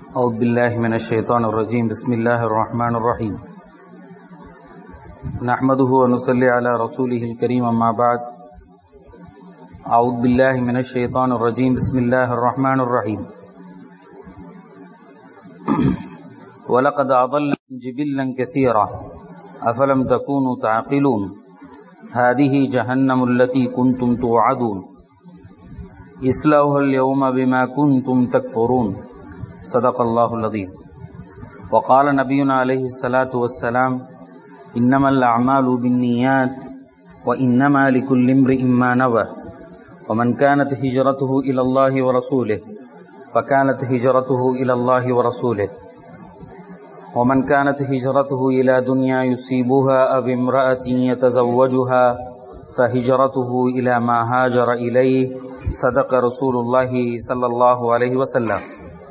أعوذ بالله من الشيطان الرجيم بسم الله الرحمن الرحيم نحمده ونصلي على رسوله الكريم أما بعد أعوذ بالله من الشيطان الرجيم بسم الله الرحمن الرحيم ولقد أضل جبلا كثيرا أفلم تكونوا تعقلون هذه جهنم التي كنتم توعدون إسلوها اليوم بما كنتم تكفرون صدق الله العظيم وقال نبينا عليه الصلاة والسلام إنما الأعمال بالنيات وإنما لكل امرئ ما نوى ومن كانت هجرته إلى الله ورسوله فكانت هجرته إلى الله ورسوله ومن كانت هجرته إلى دنيا يصيبها أو امرأة يتزوجها فهجرته إلى ما هاجر إليه صدق رسول الله صلى الله عليه وسلم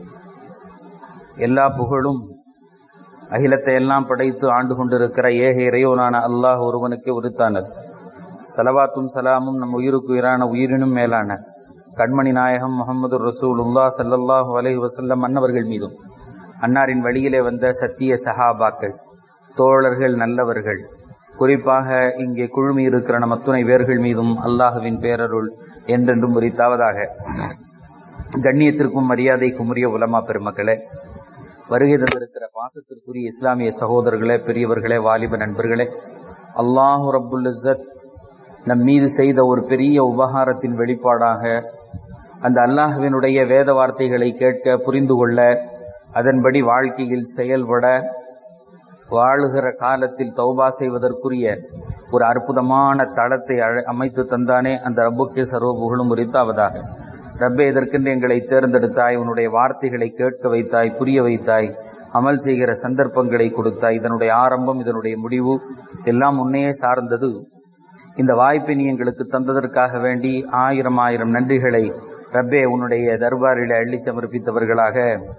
எல்லா புகழும் அகிலத்தை எல்லாம் படைத்து ஆண்டு கொண்டிருக்கிற ஏக இறைவனான அல்லாஹ் ஒருவனுக்கு உரித்தானது சலவாத்தும் சலாமும் நம் உயிருக்கு உயிரான உயிரினும் மேலான கண்மணி நாயகம் முகமது ரசூலுல்லா சல்லல்லாஹு அலைஹி வசல்லம் அன்னவர்கள் மீதும் அன்னாரின் வழியிலே வந்த சத்திய சஹாபாக்கள் தோழர்கள் நல்லவர்கள் குறிப்பாக இங்கே குழுமி இருக்கிற நம் அத்துணை வேர்கள் மீதும் அல்லாஹுவின் பேரருள் என்றென்றும் உரித்தாவதாக கண்ணியத்திற்கும் மரியாதைக்கும் உரிய உலமா பெருமக்களே வருகை தந்திருக்கிற பாசத்திற்குரிய இஸ்லாமிய சகோதரர்களே பெரியவர்களே வாலிப நண்பர்களே அல்லாஹு ரப்புல் இஸ்ஸத் நம் மீது செய்த ஒரு பெரிய உபகாரத்தின் வெளிப்பாடாக அந்த அல்லாஹுவினுடைய வேத வார்த்தைகளை கேட்க புரிந்து கொள்ள அதன்படி வாழ்க்கையில் செயல்பட வாழுகிற காலத்தில் தௌபா செய்வதற்குரிய ஒரு அற்புதமான தளத்தை அமைத்து தந்தானே அந்த ரப்புக்கே சர்வ புகழும் உரித்தாவதாக ரப்பே இதற்கென்று எங்களை தேர்ந்தெடுத்தாய் உன்னுடைய வார்த்தைகளை கேட்க வைத்தாய் புரிய வைத்தாய் அமல் செய்கிற சந்தர்ப்பங்களை கொடுத்தாய் இதனுடைய ஆரம்பம் இதனுடைய முடிவு எல்லாம் உன்னையே சார்ந்தது இந்த வாய்ப்பை நீ எங்களுக்கு தந்ததற்காக வேண்டி ஆயிரம் ஆயிரம் நன்றிகளை ரப்பே உன்னுடைய தர்பாரில் அள்ளி சமர்ப்பித்தவர்களாக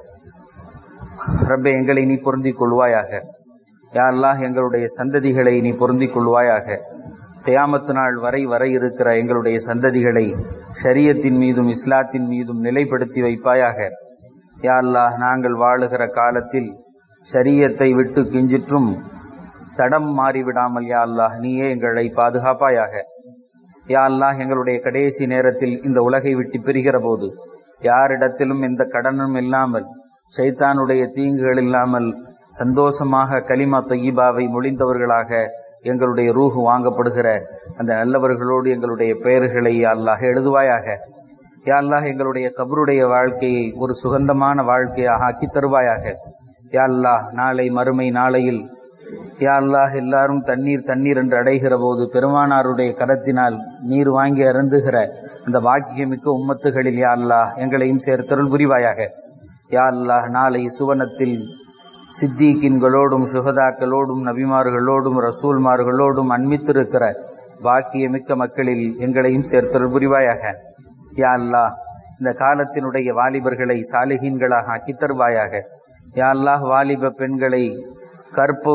ரப்பே எங்களை நீ பொருந்திக் கொள்வாயாக யாரெல்லாம் எங்களுடைய சந்ததிகளை நீ பொருந்திக் கொள்வாயாக தியாமத்து நாள் வரை வர இருக்கிற எங்களுடைய சந்ததிகளை ஷரியத்தின் மீதும் இஸ்லாத்தின் மீதும் நிலைப்படுத்தி வைப்பாயாக யா அல்லாஹ் நாங்கள் வாழுகிற காலத்தில் ஷரியத்தை விட்டு கிஞ்சிற்றும் தடம் மாறிவிடாமல் யா அல்லாஹ் நீயே எங்களை பாதுகாப்பாயாக யா அல்லாஹ் எங்களுடைய கடைசி நேரத்தில் இந்த உலகை விட்டு பிரிகிற போது யாரிடத்திலும் எந்த கடனும் இல்லாமல் சைத்தானுடைய தீங்குகள் இல்லாமல் சந்தோஷமாக கலிமா தொய்யிபாவை மொழிந்தவர்களாக எங்களுடைய ரூஹு வாங்கப்படுகிற அந்த நல்லவர்களோடு எங்களுடைய பெயர்களை அல்லாஹ் எழுதுவாயாக யா அல்லாஹ் எங்களுடைய கபருடைய வாழ்க்கையை ஒரு சுகந்தமான வாழ்க்கையாக ஆக்கி தருவாயாக யா அல்லாஹ் நாளை மறுமை நாளையில் யா அல்லாஹ் எல்லாரும் தண்ணீர் தண்ணீர் என்று அடைகிற போது பெருமானாருடைய கரத்தினால் நீர் வாங்கி அருந்துகிற அந்த வாக்கியமிக்க உம்மத்துகளில் யா அல்லாஹ் எங்களையும் சேர்த்தருள் புரிவாயாக யா அல்லாஹ் நாளை சுவனத்தில் சித்தீக்கின்களோடும் சுகதாக்களோடும் நபிமார்களோடும் ரசூல்மார்களோடும் அன்மித்திருக்கிற பாக்கியமிக்க மக்களில் எங்களையும் சேர்த்தல் புரிவாயாக யா அல்லாஹ் இந்த காலத்தினுடைய வாலிபர்களை சாலிகீன்களாக ஆக்கி தருவாயாக யா அல்லாஹ் வாலிப பெண்களை கற்பு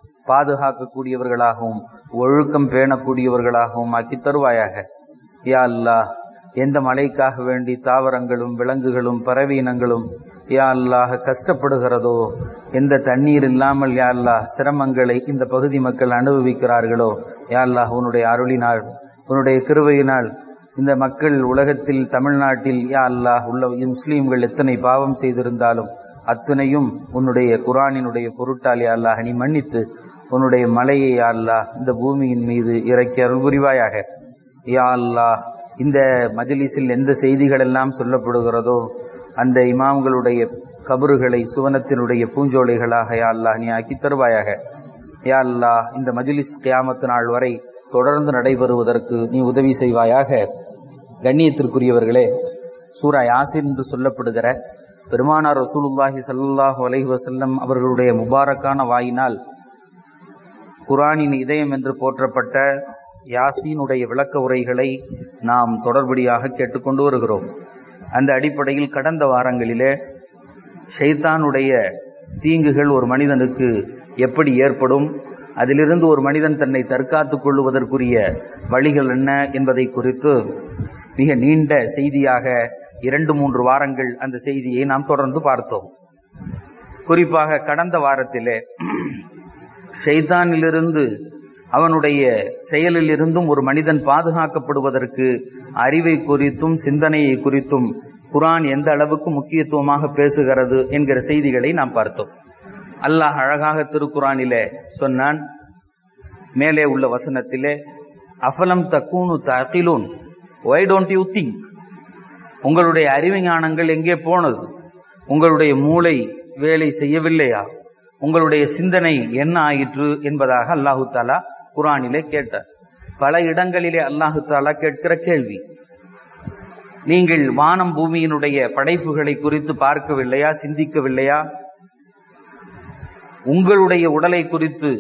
பாதுகாக்கக்கூடியவர்களாகவும் ஒழுக்கம் பேணக்கூடியவர்களாகவும் ஆக்கி தருவாயாக யா அல்லாஹ் எந்த மழைக்காக வேண்டி தாவரங்களும் விலங்குகளும் பறவீனங்களும் யா அல்லாஹ் கஷ்டப்படுகிறதோ எந்த தண்ணீர் இல்லாமல் யா அல்லாஹ் சிரமங்களை இந்த பகுதி மக்கள் அனுபவிக்கிறார்களோ யா அல்லாஹ் உன்னுடைய அருளினால் உன்னுடைய கிருவையினால் இந்த மக்கள் உலகத்தில் தமிழ்நாட்டில் யா அல்லாஹ் உள்ள முஸ்லீம்கள் எத்தனை பாவம் செய்திருந்தாலும் அத்தனையும் உன்னுடைய குரானினுடைய பொருட்டால் யா அல்லாஹ் நீ மன்னித்து உன்னுடைய மலையை யா அல்லாஹ் இந்த பூமியின் மீது இறக்கி அருள் புரிவாயாக யா அல்லாஹ் இந்த மஜலிஸில் எந்த செய்திகள் எல்லாம் சொல்லப்படுகிறதோ அந்த இமாம்களுடைய கபறுகளை சுவனத்தினுடைய பூஞ்சோலைகளாக யா அல்லாஹ் நீ ஆக்கி தருவாயாக யா அல்லாஹ் இந்த மஜிலிஸ் கியாமத்து நாள் வரை தொடர்ந்து நடைபெறுவதற்கு நீ உதவி செய்வாயாக கண்ணியத்திற்குரியவர்களே சூரா யாசின் என்று சொல்லப்படுகிற பெருமானார் ரசூலுல்லாஹி சல்லாஹூ அலஹி வசல்லம் அவர்களுடைய முபாரக்கான வாயினால் குரானின் இதயம் என்று போற்றப்பட்ட யாசீனுடைய விளக்க உரைகளை நாம் தொடர்படியாக கேட்டுக்கொண்டு வருகிறோம் அந்த அடிப்படையில் கடந்த வாரங்களிலே ஷைத்தானுடைய தீங்குகள் ஒரு மனிதனுக்கு எப்படி ஏற்படும் அதிலிருந்து ஒரு மனிதன் தன்னை தற்காத்துக் கொள்ளுவதற்குரிய வழிகள் என்ன என்பதை குறித்து மிக நீண்ட செய்தியாக இரண்டு மூன்று வாரங்கள் அந்த செய்தியை நாம் தொடர்ந்து பார்த்தோம் குறிப்பாக கடந்த வாரத்திலே ஷைத்தானிலிருந்து அவனுடைய செயலில் இருந்தும் ஒரு மனிதன் பாதுகாக்கப்படுவதற்கு அறிவை குறித்தும் சிந்தனையை குறித்தும் குரான் எந்த அளவுக்கு முக்கியத்துவமாக பேசுகிறது என்கிற செய்திகளை நாம் பார்த்தோம் அல்லாஹ் அழகாக திருக்குறானிலே சொன்னான் மேலே உள்ள வசனத்திலே அஃபலம் தக்கூனு தகிலூன் ஒய் டோன்ட் யூ திங்க் உங்களுடைய அறிவிஞானங்கள் எங்கே போனது உங்களுடைய மூளை வேலை செய்யவில்லையா உங்களுடைய சிந்தனை என்ன ஆயிற்று என்பதாக அல்லாஹு தாலா குரானிலே கேட்டார் பல இடங்களிலே அல்லாஹு தாலா கேட்கிற கேள்வி நீங்கள் வானம் பூமியினுடைய படைப்புகளை குறித்து பார்க்கவில்லையா சிந்திக்கவில்லையா உங்களுடைய உடலை குறித்து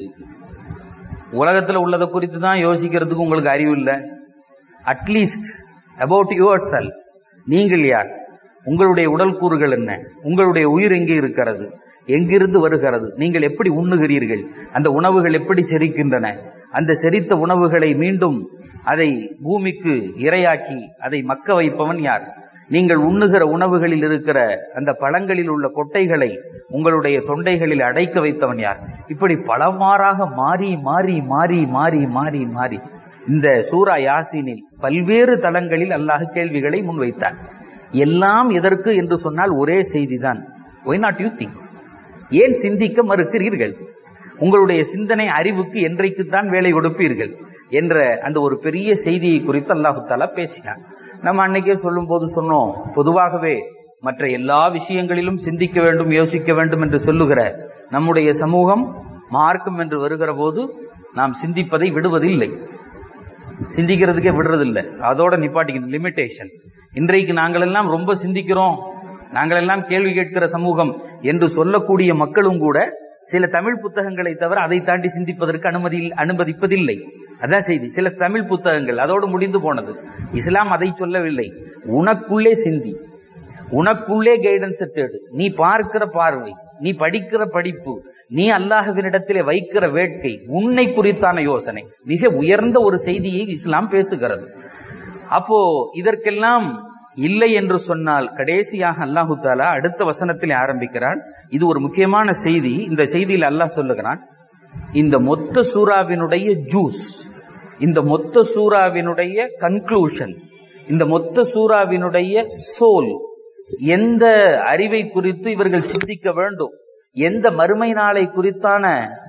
உலகத்தில் உள்ளதை குறித்து தான் யோசிக்கிறதுக்கு உங்களுக்கு அறிவு இல்லை அட்லீஸ்ட் அபவுட் யுவர் செல் நீங்கள் யார் உங்களுடைய உடல் கூறுகள் என்ன உங்களுடைய உயிர் எங்கே இருக்கிறது எங்கிருந்து வருகிறது நீங்கள் எப்படி உண்ணுகிறீர்கள் அந்த உணவுகள் எப்படி செரிக்கின்றன அந்த செரித்த உணவுகளை மீண்டும் அதை பூமிக்கு இரையாக்கி அதை மக்க வைப்பவன் யார் நீங்கள் உண்ணுகிற உணவுகளில் இருக்கிற அந்த பழங்களில் உள்ள கொட்டைகளை உங்களுடைய தொண்டைகளில் அடைக்க வைத்தவன் யார் இப்படி பலவாறாக மாறி மாறி மாறி மாறி மாறி மாறி இந்த சூரா யாசீனில் பல்வேறு தளங்களில் அல்லாஹ் கேள்விகளை முன்வைத்தார் எல்லாம் எதற்கு என்று சொன்னால் ஒரே செய்திதான் ஒய் நாட் யூ திங்க் ஏன் சிந்திக்க மறுக்கிறீர்கள் உங்களுடைய சிந்தனை அறிவுக்கு என்றைக்குத்தான் வேலை கொடுப்பீர்கள் என்ற அந்த ஒரு பெரிய செய்தியை குறித்து அல்லாஹு தாலா பேசினார் நம்ம அன்னைக்கே சொல்லும் போது சொன்னோம் பொதுவாகவே மற்ற எல்லா விஷயங்களிலும் சிந்திக்க வேண்டும் யோசிக்க வேண்டும் என்று சொல்லுகிற நம்முடைய சமூகம் மார்க்கம் என்று வருகிற போது நாம் சிந்திப்பதை விடுவதில்லை சிந்திக்கிறதுக்கே விடுறதில்லை அதோட நிப்பாட்டிக்கணும் லிமிட்டேஷன் இன்றைக்கு நாங்கள் எல்லாம் ரொம்ப சிந்திக்கிறோம் நாங்கள் எல்லாம் கேள்வி கேட்கிற சமூகம் என்று சொல்லக்கூடிய மக்களும் கூட சில தமிழ் புத்தகங்களை தவிர அதை தாண்டி சிந்திப்பதற்கு அனுமதி அனுமதிப்பதில்லை அதான் செய்தி சில தமிழ் புத்தகங்கள் அதோடு முடிந்து போனது இஸ்லாம் அதை சொல்லவில்லை உனக்குள்ளே சிந்தி உனக்குள்ளே கைடன்ஸ் தேடு நீ பார்க்கிற பார்வை நீ படிக்கிற படிப்பு நீ அல்லாஹுவினிடத்திலே வைக்கிற வேட்கை உன்னை குறித்தான யோசனை மிக உயர்ந்த ஒரு செய்தியை இஸ்லாம் பேசுகிறது அப்போ இதற்கெல்லாம் இல்லை என்று சொன்னால் கடைசியாக அல்லாஹு தாலா அடுத்த வசனத்தில் ஆரம்பிக்கிறான் இது ஒரு முக்கியமான செய்தி இந்த செய்தியில் அல்லாஹ் சொல்லுகிறான் இந்த மொத்த சூறாவினுடைய ஜூஸ் இந்த மொத்த சூறாவினுடைய கன்க்ளூஷன் இந்த மொத்த சூறாவினுடைய சோல் எந்த அறிவை குறித்து இவர்கள் சிந்திக்க வேண்டும் எந்த மறுமை நாளை குறித்தான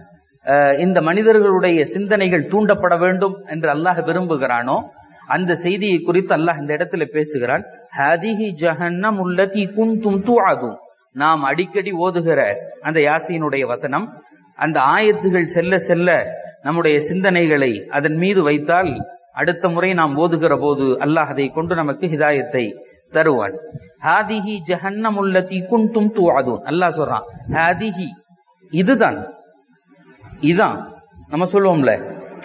இந்த மனிதர்களுடைய சிந்தனைகள் தூண்டப்பட வேண்டும் என்று அல்லாஹ் விரும்புகிறானோ அந்த செய்தியை குறித்து அல்லாஹ் இந்த இடத்துல பேசுகிறான் ஹதிஹி ஜஹன்னம் உள்ளதி குந்தும் தூஆதும் நாம் அடிக்கடி ஓதுகிற அந்த யாசியினுடைய வசனம் அந்த ஆயத்துகள் செல்ல செல்ல நம்முடைய சிந்தனைகளை அதன் மீது வைத்தால் அடுத்த முறை நாம் ஓதுகிற போது அல்லாஹ் அதை கொண்டு நமக்கு ஹிதாயத்தை தருவான் ஹாதிஹி ஜஹன்னம் உள்ளதி குந்தும் தூஆதும் அல்லாஹ் சொல்றான் ஹாதிஹி இதுதான் இதான் நம்ம சொல்லுவோம்ல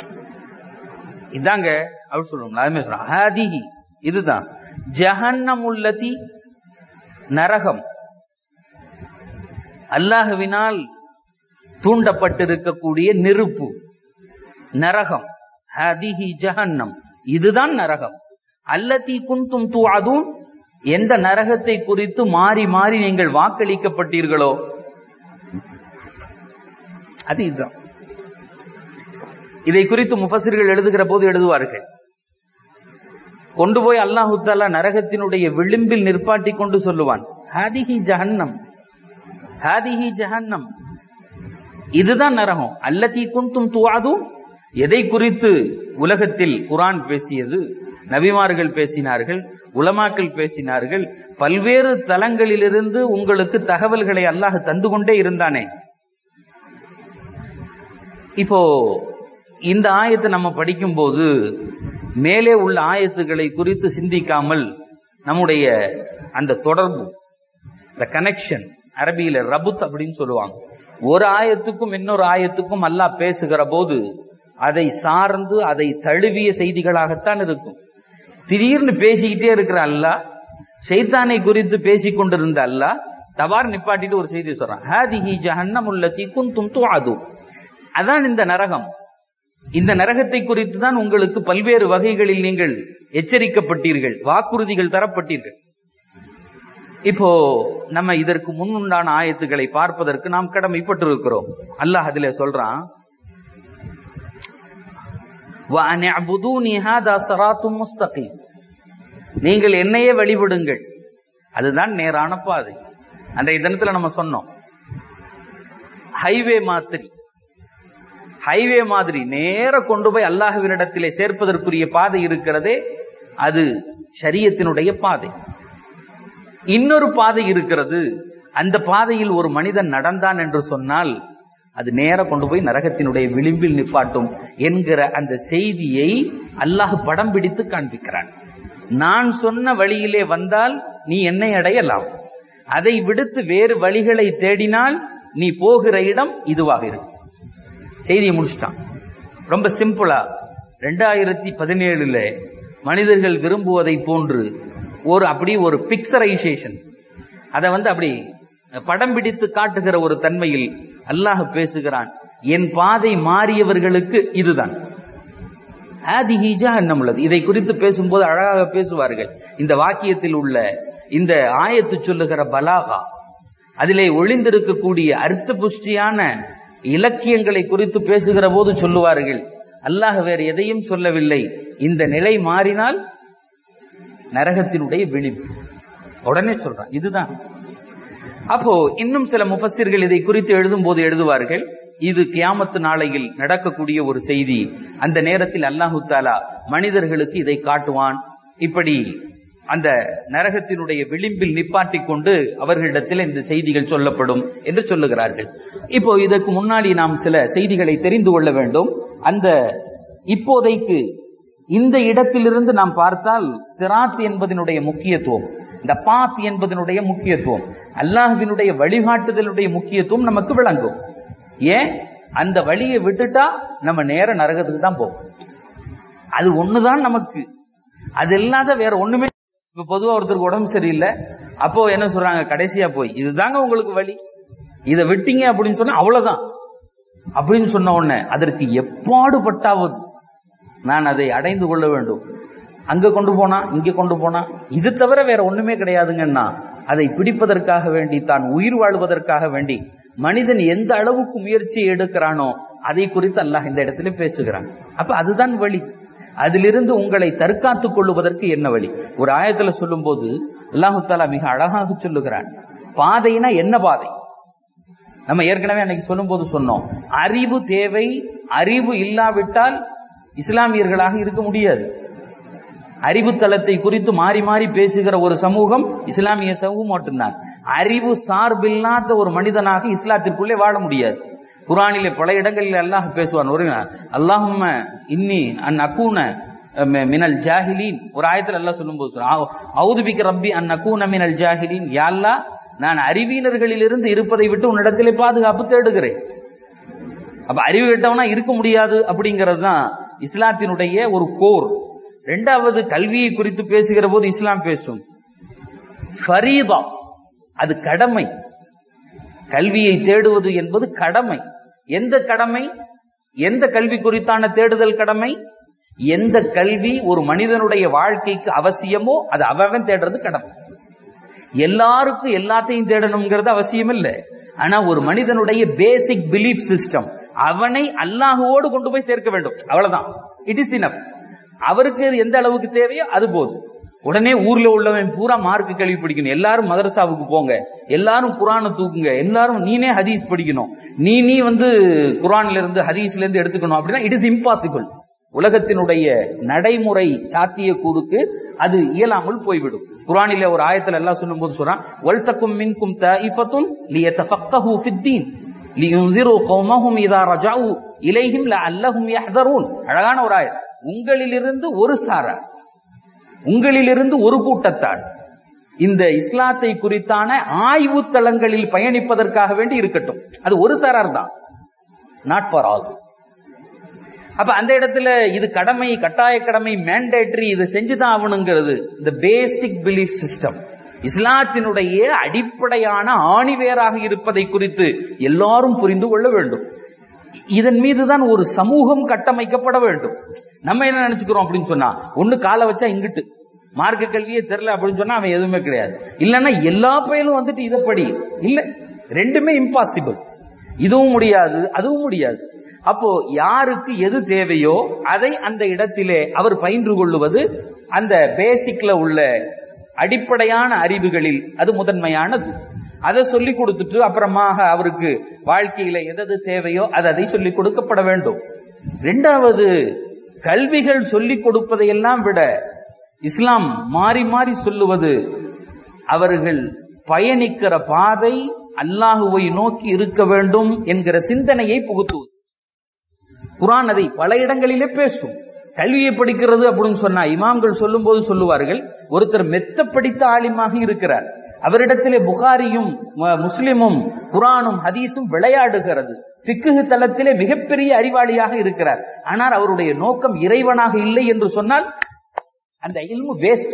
இதாங்க அப்படி சொல்லுவோம்ல அதுமே சொல்றான் ஹாதிஹி இதுதான் ஜஹன்னம் உள்ளதி நரகம் அல்லாஹுவினால் தூண்டப்பட்டிருக்கக்கூடிய நெருப்பு நரகம் ஹதிஹி ஜஹன்னம் இதுதான் நரகம் அல்லதி குந்தும் தூஅதுன் எந்த நரகத்தை குறித்து மாறி மாறி நீங்கள் வாக்களிக்கப்பட்டீர்களோ அது இதுதான் இதை குறித்து முஃபசிர்கள் எழுதுகிற போது எழுதுவார்கள் கொண்டு போய் அல்லாஹு தாலா நரகத்தினுடைய விளிம்பில் நிற்பாட்டி கொண்டு சொல்லுவான் ஹாதிஹி ஜஹன்னம் ஹாதிஹி ஜஹன்னம் இதுதான் நரகம் அல்லதி குந்தும் துவாதும் எதை குறித்து உலகத்தில் குரான் பேசியது நபிமார்கள் பேசினார்கள் உலமாக்கள் பேசினார்கள் பல்வேறு தலங்களிலிருந்து உங்களுக்கு தகவல்களை அல்லாஹ் தந்து கொண்டே இருந்தானே இப்போ இந்த ஆயத்தை நம்ம படிக்கும்போது மேலே உள்ள ஆயத்துக்களை குறித்து சிந்திக்காமல் நம்முடைய அந்த தொடர்பு இந்த கனெக்ஷன் அரபியில ரபுத் அப்படின்னு சொல்லுவாங்க ஒரு ஆயத்துக்கும் இன்னொரு ஆயத்துக்கும் அல்லாஹ் பேசுகிற போது அதை சார்ந்து அதை தழுவிய செய்திகளாகத்தான் இருக்கும் திடீர்னு பேசிக்கிட்டே இருக்கிற அல்லாஹ் ஷைத்தானை குறித்து பேசிக் கொண்டிருந்த அல்லாஹ் தபார் நிப்பாட்டிட்டு ஒரு செய்தி சொல்றான் ஹாதிஹி ஜஹன்னம் உள்ளத்தி குந்தும் துஆது அதான் இந்த நரகம் இந்த நரகத்தை குறித்து தான் உங்களுக்கு பல்வேறு வகைகளில் நீங்கள் எச்சரிக்கப்பட்டீர்கள் வாக்குறுதிகள் தரப்பட்டீர்கள் இப்போ நம்ம இதற்கு முன்னுண்டான ஆயத்துக்களை பார்ப்பதற்கு நாம் கடமைப்பட்டிருக்கிறோம் அல்லாஹ் அதிலே சொல்றான் وَأَنِ اعْبُدُونِي هَذَا صِرَاطٌ مُسْتَقِيمٌ நீங்கள் என்னையே வழிபடுங்கள் அதுதான் நேரான பாதை அன்றைய தினத்துல நம்ம சொன்னோம் ஹைவே மாதிரி ஹைவே மாதிரி நேர கொண்டு போய் அல்லாஹுவினிடத்திலே சேர்ப்பதற்குரிய பாதை இருக்கிறதே அது ஷரியத்தினுடைய பாதை இன்னொரு பாதை இருக்கிறது அந்த பாதையில் ஒரு மனிதன் நடந்தான் என்று சொன்னால் அது நேர கொண்டு போய் நரகத்தினுடைய விளிம்பில் நிப்பாட்டும் என்கிற அந்த செய்தியை அல்லாஹ் படம் பிடித்து காண்பிக்கிறான் நான் சொன்ன வழியிலே வந்தால் நீ என்னை அடையலாம் அதை விடுத்து வேறு வழிகளை தேடினால் நீ போகிற இடம் இதுவாக இருக்கும் செய்தியை முடிச்சிட்டான் ரொம்ப சிம்பிளா ரெண்டாயிரத்தி பதினேழுல மனிதர்கள் விரும்புவதை போன்று ஒரு அப்படி ஒரு பிக்சரைசேஷன் அதை வந்து அப்படி படம் பிடித்து காட்டுகிற ஒரு தன்மையில் அல்லாஹ் பேசுகிறான் என் பாதை மாறியவர்களுக்கு இதுதான் ஆதிஹி ஜஹன்னம் உள்ளது இதை குறித்து பேசும்போது அழகாக பேசுவார்கள் இந்த வாக்கியத்தில் உள்ள இந்த ஆயத்து சொல்லுகிற பலாகா அதிலே ஒளிந்திருக்கக்கூடிய அர்த்த புஷ்டியான இலக்கியங்களை குறித்து பேசுகிற போது சொல்லுவார்கள் அல்லாஹ் வேறு எதையும் சொல்லவில்லை இந்த நிலை மாறினால் நரகத்தினுடைய விழிப்பு உடனே சொல்றான் இதுதான் அப்போ இன்னும் சில முஃபஸிர்கள் இதை குறித்து எழுதும் போது எழுதுவார்கள் இது கியாமத்து நாளையில் நடக்கக்கூடிய ஒரு செய்தி அந்த நேரத்தில் அல்லாஹு தாலா மனிதர்களுக்கு இதை காட்டுவான் இப்படி அந்த நரகத்தினுடைய விளிம்பில் நிப்பாட்டி கொண்டு அவர்களிடத்தில் இந்த செய்திகள் சொல்லப்படும் என்று சொல்லுகிறார்கள் இப்போ இதற்கு முன்னாடி நாம் சில செய்திகளை தெரிந்து கொள்ள வேண்டும் அந்த இப்போதைக்கு இந்த இடத்திலிருந்து நாம் பார்த்தால் சிராத் என்பதனுடைய முக்கியத்துவம் இந்த பாத் என்பதனுடைய முக்கியத்துவம் அல்லாஹுவினுடைய வழிகாட்டுதலுடைய முக்கியத்துவம் நமக்கு விளங்கும் ஏன் அந்த வழியை விட்டுட்டா நம்ம நேர நரகத்துக்கு தான் போவோம் அது ஒண்ணுதான் நமக்கு அது இல்லாத வேற ஒண்ணுமே இப்ப பொதுவா ஒருத்தருக்கு உடம்பு சரியில்லை அப்போ என்ன சொல்றாங்க கடைசியா போய் இதுதாங்க உங்களுக்கு வழி இதை விட்டீங்க அப்படின்னு சொன்னா அவ்வளவுதான் அப்படின்னு சொன்ன உடனே அதற்கு எப்பாடுபட்டாவது நான் அதை அடைந்து கொள்ள வேண்டும் அங்க கொண்டு போனா இங்க கொண்டு போனா இது தவிர வேற ஒண்ணுமே கிடையாதுங்கன்னா அதை பிடிப்பதற்காக வேண்டி தான் உயிர் வாழ்வதற்காக வேண்டி மனிதன் எந்த அளவுக்கு முயற்சியை எடுக்கிறானோ அதை குறித்து அல்லாஹ் இந்த இடத்துல பேசுகிறான் அப்ப அதுதான் வழி அதிலிருந்து உங்களை தற்காத்துக் கொள்வதற்கு என்ன வழி ஒரு ஆயத்துல சொல்லும் போது அல்லாஹு தாலா மிக அழகாக சொல்லுகிறான் பாதைனா என்ன பாதை நம்ம ஏற்கனவே அன்னைக்கு சொல்லும் போது சொன்னோம் அறிவு தேவை அறிவு இல்லாவிட்டால் இஸ்லாமியர்களாக இருக்க முடியாது அறிவு தளத்தை குறித்து மாறி மாறி பேசுகிற ஒரு சமூகம் இஸ்லாமிய சமூகம் மட்டும்தான் அறிவு சார்பில்லாத ஒரு மனிதனாக இஸ்லாத்திற்குள்ளே வாழ முடியாது குரானிலே பல இடங்களில் அல்லாஹ் பேசுவான் ஒரு அல்லாஹும்ம இன்னி அன் அக்கூன மினல் ஜாஹிலீன் ஒரு ஆயத்தில் அல்லாஹ் சொல்லும்போது அவுதுபிக்க ரப்பி அன் அக்கூன மினல் ஜாஹிலீன் யாழ்லா நான் அறிவியலர்களிலிருந்து இருப்பதை விட்டு உன்னிடத்திலே பாதுகாப்பு தேடுகிறேன் அப்ப அறிவு கெட்டவனா இருக்க முடியாது அப்படிங்கிறது தான் இஸ்லாத்தினுடைய ஒரு கோர் ரெண்டாவது கல்வியை குறித்து பேசுகிற போது இஸ்லாம் பேசும் ஃபரீதா அது கடமை கல்வியை தேடுவது என்பது கடமை எந்த கடமை எந்த கல்வி குறித்தான தேடுதல் கடமை எந்த கல்வி ஒரு மனிதனுடைய வாழ்க்கைக்கு அவசியமோ அது அவன் தேடுறது கடமை எல்லாருக்கும் எல்லாத்தையும் தேடணுங்கிறது அவசியம் இல்லை ஆனா ஒரு மனிதனுடைய பேசிக் பிலீஃப் சிஸ்டம் அவனை அல்லாஹுவோடு கொண்டு போய் சேர்க்க வேண்டும் அவ்வளவுதான் இட் இஸ் இனப் அவருக்கு எந்த அளவுக்கு தேவையோ அது போதும் உடனே ஊர்ல உள்ளவன் பூரா மார்க்கு கல்வி படிக்கணும் எல்லாரும் மதரசாவுக்கு போங்க எல்லாரும் குரானை தூக்குங்க எல்லாரும் நீனே ஹதீஸ் படிக்கணும் நீ நீ வந்து குரான்ல இருந்து ஹதீஸ்ல இருந்து எடுத்துக்கணும் அப்படின்னா இட் இஸ் இம்பாசிபிள் உலகத்தினுடைய நடைமுறை சாத்திய கூறுக்கு அது இயலாமல் போய்விடும் குரானில ஒரு ஆயத்துல எல்லாம் சொல்லும் போது சொல்றான் வல்தக்கும் மின்கும் தஇஃபத்துன் லியதஃபக்கஹு ஃபித்தீன் லியுன்சிரு கௌமஹும் இதா ரஜாஉ இலைஹிம் லஅல்லஹும் யஹ்தரூன் அழகான ஒரு ஆயத் உங்களிலிருந்து ஒரு சாரார் உங்களிலிருந்து ஒரு கூட்டத்தார் இந்த இஸ்லாத்தை குறித்தான ஆய்வு தளங்களில் பயணிப்பதற்காக வேண்டி இருக்கட்டும் அது ஒரு சாரார் தான் நாட் ஃபார் ஆல் அப்ப அந்த இடத்துல இது கடமை கட்டாய கடமை மேண்டேட்டரி இதை செஞ்சுதான் ஆகணுங்கிறது இந்த பேசிக் பிலீஃப் சிஸ்டம் இஸ்லாத்தினுடைய அடிப்படையான ஆணிவேராக இருப்பதை குறித்து எல்லாரும் புரிந்து கொள்ள வேண்டும் இதன் மீதுதான் ஒரு சமூகம் கட்டமைக்கப்பட வேண்டும் நம்ம என்ன நினைச்சுக்கிறோம் அப்படின்னு சொன்னா ஒண்ணு காலை வச்சா இங்கிட்டு மார்க்க கல்வியே தெரியல அப்படின்னு சொன்னா அவன் எதுவுமே கிடையாது இல்லைன்னா எல்லா பையனும் வந்துட்டு இதை படி இல்ல ரெண்டுமே இம்பாசிபிள் இதுவும் முடியாது அதுவும் முடியாது அப்போ யாருக்கு எது தேவையோ அதை அந்த இடத்திலே அவர் பயின்று கொள்ளுவது அந்த பேசிக்ல உள்ள அடிப்படையான அறிவுகளில் அது முதன்மையானது அதை சொல்லி கொடுத்துட்டு அப்புறமாக அவருக்கு வாழ்க்கையில எதது தேவையோ அது அதை சொல்லி கொடுக்கப்பட வேண்டும் இரண்டாவது கல்விகள் சொல்லிக் கொடுப்பதையெல்லாம் விட இஸ்லாம் மாறி மாறி சொல்லுவது அவர்கள் பயணிக்கிற பாதை அல்லாஹுவை நோக்கி இருக்க வேண்டும் என்கிற சிந்தனையை புகுத்துவது குரான் அதை பல இடங்களிலே பேசும் கல்வியை படிக்கிறது அப்படின்னு சொன்னா இமாம்கள் சொல்லும் போது சொல்லுவார்கள் ஒருத்தர் மெத்த படித்த ஆலிமாக இருக்கிறார் அவரிடத்திலே புகாரியும் ம- முஸ்லிமும் குரானும் ஹதீஸும் விளையாடுகிறது பிக்குகு தளத்திலே மிகப்பெரிய அறிவாளியாக இருக்கிறார் ஆனால் அவருடைய நோக்கம் இறைவனாக இல்லை என்று சொன்னால் அந்த இல்மு வேஸ்ட்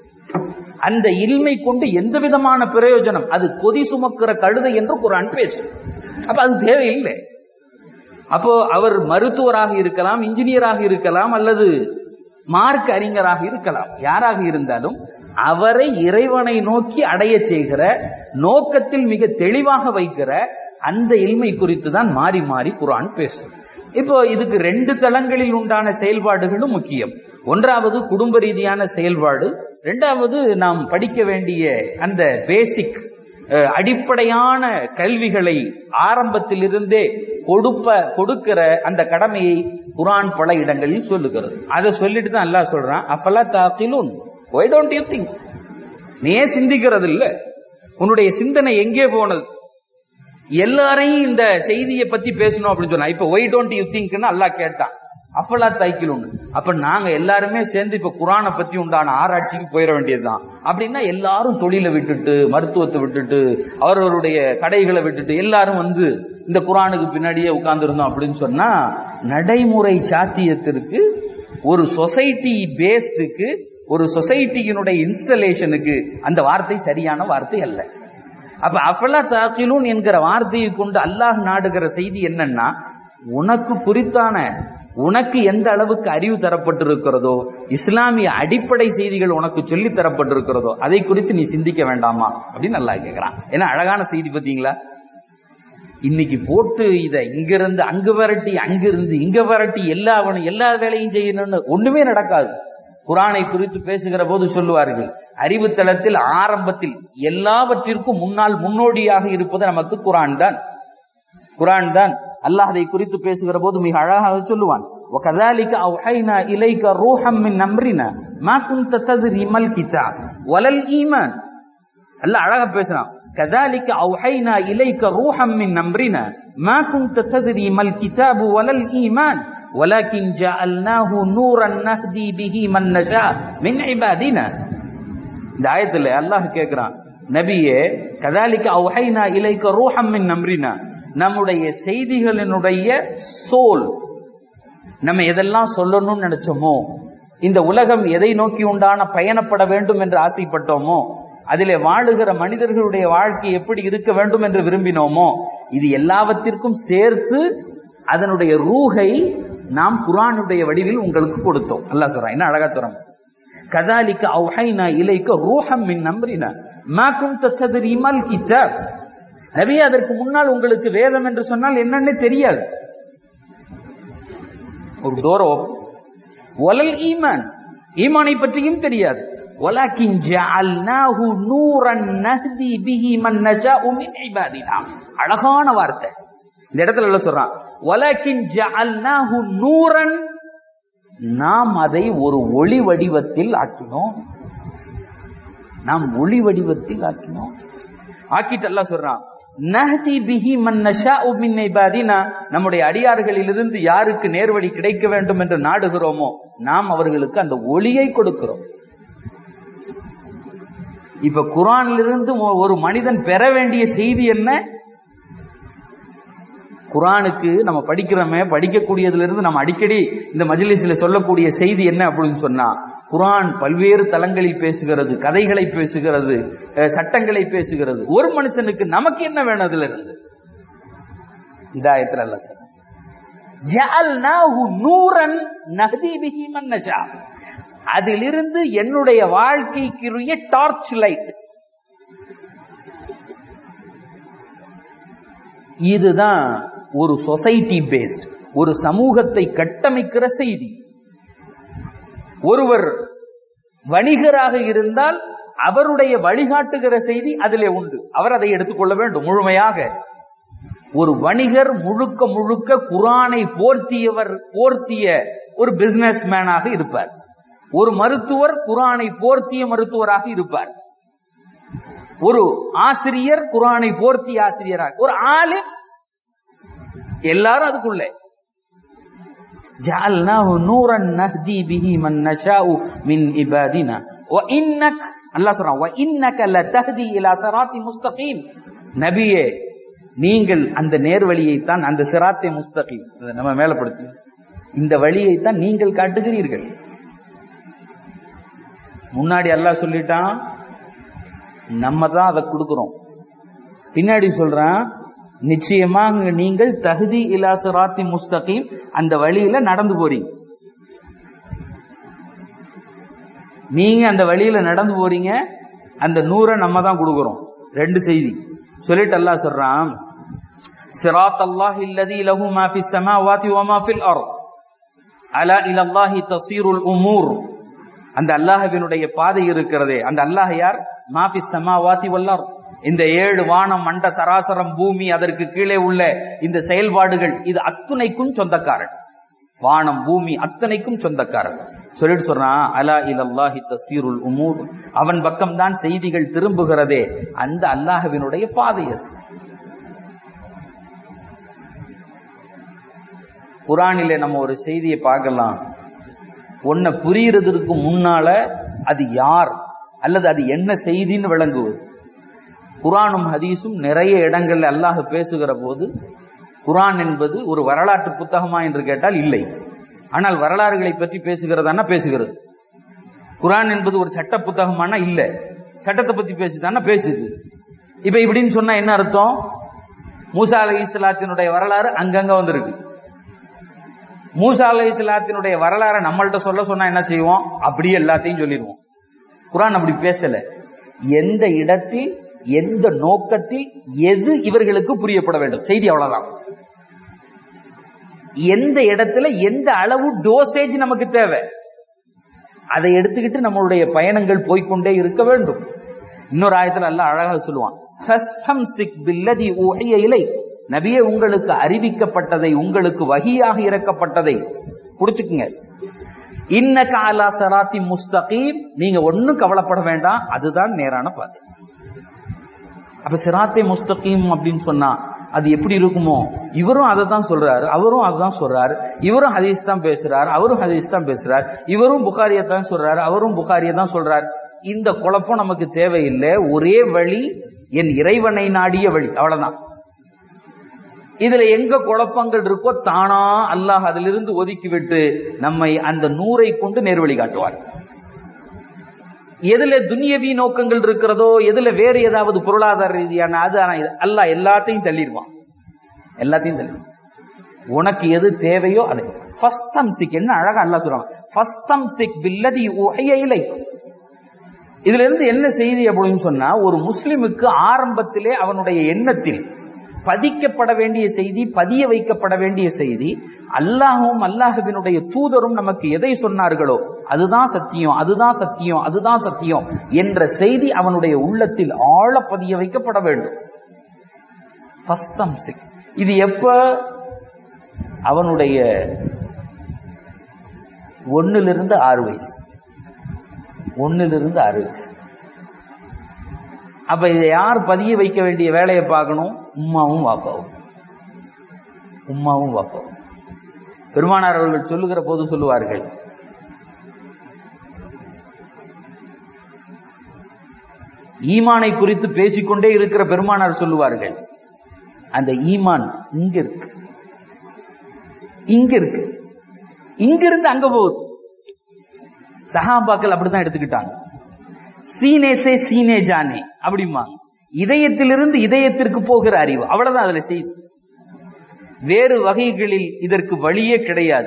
அந்த இல்மை கொண்டு எந்த விதமான பிரயோஜனம் அது கொதி சுமக்கிற கழுதை என்று குரான் பேசும் அப்ப அது தேவையில்லை அப்போ அவர் மருத்துவராக இருக்கலாம் இன்ஜினியராக இருக்கலாம் அல்லது மார்க் அறிஞராக இருக்கலாம் யாராக இருந்தாலும் அவரை இறைவனை நோக்கி அடைய செய்கிற நோக்கத்தில் மிக தெளிவாக வைக்கிற அந்த இல்மை குறித்து தான் மாறி மாறி குரான் பேசும் இப்போ இதுக்கு ரெண்டு தளங்களில் உண்டான செயல்பாடுகளும் முக்கியம் ஒன்றாவது குடும்ப ரீதியான செயல்பாடு இரண்டாவது நாம் படிக்க வேண்டிய அந்த பேசிக் அஹ், அடிப்படையான கல்விகளை ஆரம்பத்திலிருந்தே கொடுப்ப கொடுக்கிற அந்த கடமையை குரான் பல இடங்களில் சொல்லுகிறது அதை சொல்லிட்டு தான் அல்லாஹ் சொல்றான் அப்பலா தாத்திலும் ஒய் டோன்ட் யூ திங்க் நீ ஏன் சிந்திக்கிறது இல்ல உன்னுடைய சிந்தனை எங்கே போனது எல்லாரையும் இந்த செய்தியை பத்தி பேசணும் அப்படின்னு சொன்னா இப்ப ஒய் டோன்ட் யூ திங்க்னு அல்லாஹ் கேட்டான் அப்பலா தைக்கிலும் அப்ப நாங்க எல்லாருமே சேர்ந்து இப்ப குரானை பத்தி உண்டான ஆராய்ச்சிக்கு போயிட வேண்டியதுதான் அப்படின்னா எல்லாரும் தொழிலை விட்டுட்டு மருத்துவத்தை விட்டுட்டு அவரவருடைய கடைகளை விட்டுட்டு எல்லாரும் வந்து இந்த குரானுக்கு பின்னாடியே உட்கார்ந்துருந்தோம் அப்படின்னு சொன்னா நடைமுறை சாத்தியத்திற்கு ஒரு சொசைட்டி பேஸ்டுக்கு ஒரு சொசைட்டியினுடைய இன்ஸ்டலேஷனுக்கு அந்த வார்த்தை சரியான வார்த்தை அல்ல அப்ப அஃபலா தாக்கிலூன் என்கிற வார்த்தையை கொண்டு அல்லாஹ் நாடுகிற செய்தி என்னன்னா உனக்கு குறித்தான உனக்கு எந்த அளவுக்கு அறிவு தரப்பட்டிருக்கிறதோ இஸ்லாமிய அடிப்படை செய்திகள் உனக்கு சொல்லி தரப்பட்டிருக்கிறதோ அதை குறித்து நீ சிந்திக்க வேண்டாமா அப்படின்னு நல்லா கேட்கிறான் ஏன்னா அழகான செய்தி பார்த்தீங்களா இன்னைக்கு போட்டு இத இங்கிருந்து அங்கு விரட்டி அங்கிருந்து இங்க விரட்டி எல்லாவனும் எல்லா வேலையும் செய்யணும்னு ஒண்ணுமே நடக்காது குரானை குறித்து பேசுகிற போது சொல்லுவார்கள் அறிவு தளத்தில் ஆரம்பத்தில் எல்லாவற்றிற்கும் முன்னால் முன்னோடியாக இருப்பது நமக்கு குரான் தான் குரான் தான் அல்லாஹ் அதை குறித்து பேசுகிற போது மிக அழகாக சொல்லுவான் وكذلك أوحينا إليك روحا من أمرنا ما كنت تدري ما الكتاب ولا الإيمان அல்லாஹ் அழகா பேசுறான் كذلك أوحينا إليك روحا من أمرنا ما كنت تدري ما الكتاب ولا الإيمان ولكن جعلناه نورا نهدي به من نشاء من عبادنا இந்த ஆயத்துல அல்லாஹ் கேட்கிறான் நபியே கதாலிக்க அவுஹைனா இலைக்க ரூஹம் மின் நம்ரினா நம்முடைய செய்திகளினுடைய சோல் நம்ம எதெல்லாம் சொல்லணும்னு நினைச்சோமோ இந்த உலகம் எதை நோக்கி உண்டான பயணப்பட வேண்டும் என்று ஆசைப்பட்டோமோ அதிலே வாழுகிற மனிதர்களுடைய வாழ்க்கை எப்படி இருக்க வேண்டும் என்று விரும்பினோமோ இது எல்லாவற்றிற்கும் சேர்த்து அதனுடைய ரூஹை நாம் குரானுடைய வடிவில் உங்களுக்கு கொடுத்தோம் அல்லாஹ் சொல்றான் என்ன அழகா சொல்றான் கதாலிக்க அவுஹைனா இலைக்க ரூஹம் மின் நம்ரினா மா குன்த தத்ரி மல் கிதாப் நபி அதற்கு முன்னால் உங்களுக்கு வேதம் என்று சொன்னால் என்னன்னு தெரியாது ஒரு டோர் ஒலல் ஈமான் ஈமானை பற்றியும் தெரியாது ولكن جعلناه نورا نهدي به من نشاء من عبادنا அழகான வார்த்தை இந்த இடத்துல என்ன சொல்றான் ولكن جعلناه نورا நாம் அதை ஒரு ஒளி வடிவத்தில் ஆக்கினோம் நாம் ஒளி வடிவத்தில் ஆக்கினோம் ஆக்கிட்டு அல்லாஹ் சொல்றான் நஹதி பிஹி மன் நஷாஉ மின் இபாதினா நம்முடைய அடியார்களிலிருந்து யாருக்கு நேர்வழி கிடைக்க வேண்டும் என்று நாடுகிறோமோ நாம் அவர்களுக்கு அந்த ஒளியை கொடுக்கிறோம் இப்ப குரானிலிருந்து ஒ- ஒரு மனிதன் பெற வேண்டிய செய்தி என்ன குரானுக்கு நம்ம படிக்கிறோமே படிக்கக்கூடியதுல இருந்து நம்ம அடிக்கடி இந்த மஜ்லிஸ்ல சொல்லக்கூடிய செய்தி என்ன அப்படின்னு சொன்னா குரான் பல்வேறு தளங்களில் பேசுகிறது கதைகளை பேசுகிறது அஹ், சட்டங்களை பேசுகிறது ஒரு மனுஷனுக்கு நமக்கு என்ன வேணும் அதுல இருந்து இதாயத்துல அல்ல சார் ஜஅல்நாஹு நூரன் நஹ்தி பிஹி மன் நஷா அதிலிருந்து என்னுடைய வாழ்க்கைக்குரிய டார்ச் லைட் இதுதான் ஒரு சொசைட்டி பேஸ்ட் ஒரு சமூகத்தை கட்டமைக்கிற செய்தி ஒருவர் வணிகராக இருந்தால் அவருடைய வழிகாட்டுகிற செய்தி அதிலே உண்டு அவர் அதை எடுத்துக்கொள்ள வேண்டும் முழுமையாக ஒரு வணிகர் முழுக்க முழுக்க குரானை போர்த்தியவர் போர்த்திய ஒரு பிசினஸ் மேனாக இருப்பார் ஒரு மருத்துவர் குரானை போர்த்திய மருத்துவராக இருப்பார் ஒரு ஆசிரியர் குரானை போர்த்திய ஆசிரியராக ஒரு ஆளு எல்லாரும் அதுக்குள்ள ஜஅல்னாஹு நூரன் நஹ்தி பிஹி மன் நஷாஉ மின் இபாதினா வ இன்னக் அல்லாஹ் சொல்றான் வ இன்னக லதஹ்தி இலா சிராத்தி முஸ்தகீம் நபியே நீங்கள் அந்த நேர்வழியை தான் அந்த சிராத்தை முஸ்தகீம் இதை நம்ம மேலப்படுத்து இந்த வழியை தான் நீங்கள் காட்டுகிறீர்கள் முன்னாடி அல்லாஹ் சொல்லிட்டான் நம்ம தான் அதை கொடுக்கிறோம் பின்னாடி சொல்றான் நிச்சயமா நீங்கள் தகுதி இலா சிராத்தி முஸ்தகீம் அந்த வழியில நடந்து போறீங்க நீங்க அந்த வழியில நடந்து போறீங்க அந்த நூறை நம்ம தான் கொடுக்கிறோம் ரெண்டு செய்தி சொல்லிட்டு அல்லாஹ் சொல்றான் சிராத் அல்லாஹ் இல்லதி லஹு மா ஃபி ஸமாவாதி வ மா ஃபில் அர்த் அலா இலல்லாஹி தஸீருல் உமூர் அந்த அல்லாஹ்வினுடைய பாதை இருக்கிறதே அந்த அல்லாஹ் யார் மா ஃபி ஸமாவாதி வல் அர்த் இந்த ஏழு வானம் மண்ட சராசரம் பூமி அதற்கு கீழே உள்ள இந்த செயல்பாடுகள் இது அத்துணைக்கும் சொந்தக்காரன் வானம் பூமி அத்தனைக்கும் சொந்தக்காரன் சொல்லிட்டு சொல்றான் அலா இலல்லாஹி தசீருல் உமூர் அவன் பக்கம்தான் செய்திகள் திரும்புகிறதே அந்த அல்லாஹ்வினுடைய பாதை அது குரானிலே நம்ம ஒரு செய்தியை பார்க்கலாம் ஒன்ன புரியறதற்கு முன்னால அது யார் அல்லது அது என்ன செய்தின்னு விளங்குவது குரானும் ஹதீஸும் நிறைய இடங்கள்ல அல்லாஹ் பேசுகிற போது குரான் என்பது ஒரு வரலாற்று புத்தகமா என்று கேட்டால் இல்லை ஆனால் வரலாறுகளை பற்றி பேசுகிறதானா பேசுகிறது குரான் என்பது ஒரு சட்ட புத்தகமானா இல்ல சட்டத்தை பத்தி பேசுதானா பேசுது இப்ப இப்படின்னு சொன்னா என்ன அர்த்தம் மூசா அலை இஸ்லாத்தினுடைய வரலாறு அங்கங்க வந்திருக்கு மூசா அலை இஸ்லாத்தினுடைய வரலாறை நம்மள்ட்ட சொல்ல சொன்னா என்ன செய்வோம் அப்படியே எல்லாத்தையும் சொல்லிடுவோம் குரான் அப்படி பேசல எந்த இடத்தில் எந்த நோக்கத்தில் எது இவர்களுக்கு புரியப்பட வேண்டும் செய்தி அவ்வளவுதான் எந்த இடத்துல எந்த அளவு டோசேஜ் நமக்கு தேவை அதை எடுத்துக்கிட்டு நம்மளுடைய பயணங்கள் போய்க்கொண்டே இருக்க வேண்டும் இன்னொரு ஆயத்துல அல்ல அழகாக சொல்லுவான் "ஃபஸ்தம்சிக் பில்லதி ஊஹிய இலை நபியே உங்களுக்கு அறிவிக்கப்பட்டதை உங்களுக்கு வகியாக இறக்கப்பட்டதை புடிச்சுக்குங்க இன்னக அலா சராத்தி முஸ்தகீம் நீங்க ஒண்ணும் கவலைப்பட வேண்டாம் அதுதான் நேரான பாதை அப்ப சிராத்தே முஸ்தகீம் அப்படின்னு சொன்னா அது எப்படி இருக்குமோ இவரும் அதை தான் சொல்றாரு அவரும் அதுதான் சொல்றாரு இவரும் ஹதீஸ் தான் பேசுறாரு அவரும் ஹதீஸ் தான் பேசுறாரு இவரும் புகாரியை தான் சொல்றாரு அவரும் புகாரியை தான் சொல்றாரு இந்த குழப்பம் நமக்கு தேவையில்லை ஒரே வழி என் இறைவனை நாடிய வழி அவ்வளவுதான் இதுல எங்க குழப்பங்கள் இருக்கோ தானா அல்லாஹ் அதிலிருந்து ஒதுக்கி விட்டு நம்மை அந்த நூரை கொண்டு நேர்வழி காட்டுவார் எதுல துனியவி நோக்கங்கள் இருக்கிறதோ எதுல வேற ஏதாவது பொருளாதார ரீதியான அது ஆனா இது அல்லாஹ் எல்லாத்தையும் தள்ளிடுவான் எல்லாத்தையும் தள்ளிடுவான் உனக்கு எது தேவையோ அது ஃபஸ்டம் சிக் என்ன அழகா அல்லாஹ் சொல்றான் ஃபஸ்டம் சிக் பில்லதி உஹைய இலை இதுல இருந்து என்ன செய்தி அப்படின்னு சொன்னா ஒரு முஸ்லிமுக்கு ஆரம்பத்திலே அவனுடைய எண்ணத்தில் பதிக்கப்பட வேண்டிய செய்தி பதிய வைக்கப்பட வேண்டிய செய்தி அல்லாஹும் அல்லாஹுவினுடைய தூதரும் நமக்கு எதை சொன்னார்களோ அதுதான் சத்தியம் அதுதான் சத்தியம் அதுதான் சத்தியம் என்ற செய்தி அவனுடைய உள்ளத்தில் ஆழ பதிய வைக்கப்பட வேண்டும் ஃபஸ்தம் சிக் இது எப்ப அவனுடைய ஒன்னிலிருந்து ஆறு வயசு ஒன்னிலிருந்து ஆறு வயசு அப்ப இதை யார் பதிய வைக்க வேண்டிய வேலையை பார்க்கணும் உம்மாவும் வாப்பாவும் உம்மாவும் வாப்பாவும் பெருமானார் அவர்கள் சொல்லுகிற போது சொல்லுவார்கள் ஈமானை குறித்து பேசிக்கொண்டே இருக்கிற பெருமானார் சொல்லுவார்கள் அந்த ஈமான் இங்க இருக்கு இங்க இருக்கு இங்கிருந்து அங்க போகுது சஹாபாக்கள் அப்படித்தான் எடுத்துக்கிட்டாங்க சீனே சே சீனே ஜானே அப்படிம்பாங்க இதயத்திலிருந்து இதயத்திற்கு போகிற அறிவு அவ்வளவுதான் அதுல செய்தி வேறு வகைகளில் இதற்கு வழியே கிடையாது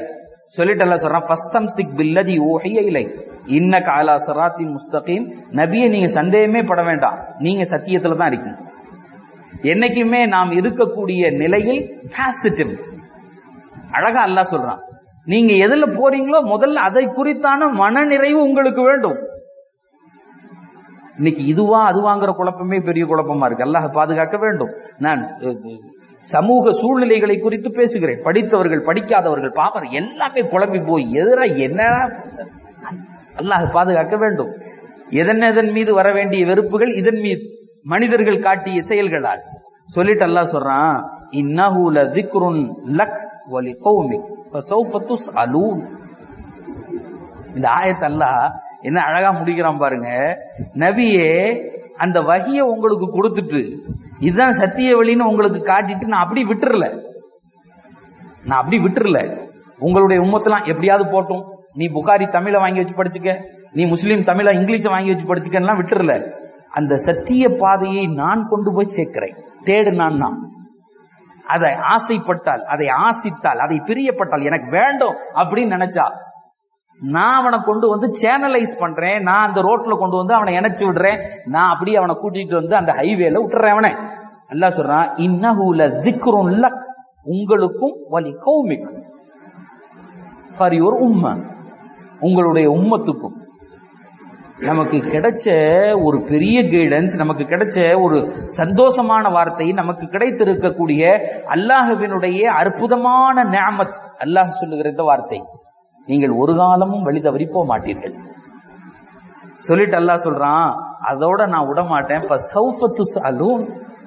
சொல்லிட்டு எல்லாம் சொல்றான் ஃபஸ்தம் சிக் பில்லதி ஊஹிய இலை இன்னக அலா சராத்தி முஸ்தகீம் நபியை நீங்க சந்தேகமே பட வேண்டாம் நீங்க சத்தியத்துல தான் இருக்கீங்க என்னைக்குமே நாம் இருக்கக்கூடிய நிலையில் பாசிட்டிவ் அழகா அல்லாஹ் சொல்றான் நீங்க எதுல போறீங்களோ முதல்ல அதை குறித்தான மனநிறைவு உங்களுக்கு வேண்டும் இன்னைக்கு இதுவா அதுவாங்கிற குழப்பமே பெரிய குழப்பமா இருக்கு அல்லாஹ் பாதுகாக்க வேண்டும் நான் அஹ், சமூக சூழ்நிலைகளை குறித்து பேசுகிறேன் படித்தவர்கள் படிக்காதவர்கள் பாப்பர் எல்லாமே குழம்பி போய் எதிரா என்ன அல்லாஹ் பாதுகாக்க வேண்டும் எதன் எதன் மீது வர வேண்டிய வெறுப்புகள் இதன் மீது மனிதர்கள் காட்டிய செயல்களால் சொல்லிட்டு அல்லாஹ் சொல்றான் இன்னஹு லதிக்ருன் லக் வலி கௌமிக் ஃபஸௌஃப துஸ்அலூன் இந்த ஆயத் அல்லாஹ் என்ன அழகா முடிக்கிறான் பாருங்க நபியே அந்த வகிய உங்களுக்கு கொடுத்துட்டு இதுதான் சத்திய வழின்னு உங்களுக்கு காட்டிட்டு நான் அப்படி விட்டுறல நான் அப்படி விட்டுறல உங்களுடைய உம்மத்தெல்லாம் எப்படியாவது போட்டும் நீ புகாரி தமிழை வாங்கி வச்சு படிச்சுக்க நீ முஸ்லீம் தமிழை இங்கிலீஷை வாங்கி வச்சு படிச்சுக்கலாம் விட்டுறல அந்த சத்திய பாதையை நான் கொண்டு போய் சேர்க்கிறேன் தேடு நான் நான் அதை ஆசைப்பட்டால் அதை ஆசித்தால் அதை பிரியப்பட்டால் எனக்கு வேண்டும் அப்படின்னு நினைச்சா நான் அவனை கொண்டு வந்து சேனலைஸ் பண்றேன் நான் அந்த ரோட்ல கொண்டு வந்து அவனை இணைச்சு விடுறேன் நான் அப்படியே அவனை கூட்டிட்டு வந்து அந்த ஹைவேல விட்டுறேன் அவனை அல்லாஹ் சொல்றான் இன்னஹூல திக்ருன் லக் உங்களுக்கும் வலி கௌமிக் ஃபார் யுவர் உம்ம உங்களுடைய உம்மத்துக்கும் நமக்கு கிடைச்ச ஒரு பெரிய கைடன்ஸ் நமக்கு கிடைச்ச ஒரு சந்தோஷமான வார்த்தை நமக்கு கிடைத்திருக்கக்கூடிய அல்லாஹுவினுடைய அற்புதமான நியாமத் அல்லாஹ் சொல்லுகிற இந்த வார்த்தை நீங்கள் ஒரு காலமும் வழி தவறி போக மாட்டீர்கள் சொல்லிட்டு அல்லாஹ் சொல்றான் அதோட நான் விட மாட்டேன் فَسَوْفَ تُسْأَلُونَ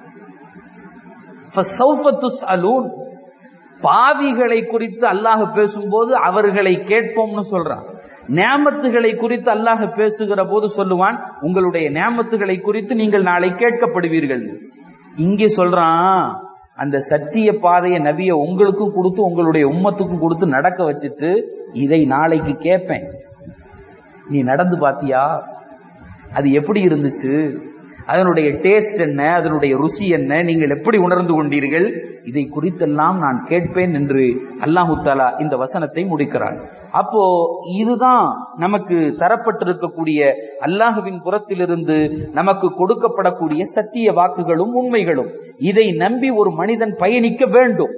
فَسَوْفَ تُسْأَلُونَ பாவிகளை குறித்து அல்லாஹ் பேசும்போது அவர்களை கேட்போம்னு சொல்றான் நியாமத்துகளை குறித்து அல்லாஹ் பேசுகிற போது சொல்லுவான் உங்களுடைய நியாமத்துகளை குறித்து நீங்கள் நாளை கேட்கப்படுவீர்கள் இங்கே சொல்றான் அந்த சத்திய பாதையை நபிய உங்களுக்கும் கொடுத்து உங்களுடைய உம்மத்துக்கும் கொடுத்து நடக்க வச்சுட்டு இதை நாளைக்கு கேட்பேன் நீ நடந்து பாத்தியா அது எப்படி இருந்துச்சு அதனுடைய டேஸ்ட் என்ன அதனுடைய ருசி என்ன நீங்கள் எப்படி உணர்ந்து கொண்டீர்கள் இதை குறித்தெல்லாம் நான் கேட்பேன் என்று அல்லாஹு தாலா இந்த வசனத்தை முடிக்கிறான் அப்போ இதுதான் நமக்கு தரப்பட்டிருக்கக்கூடிய அல்லாஹுவின் புறத்திலிருந்து நமக்கு கொடுக்கப்படக்கூடிய சத்திய வாக்குகளும் உண்மைகளும் இதை நம்பி ஒரு மனிதன் பயணிக்க வேண்டும்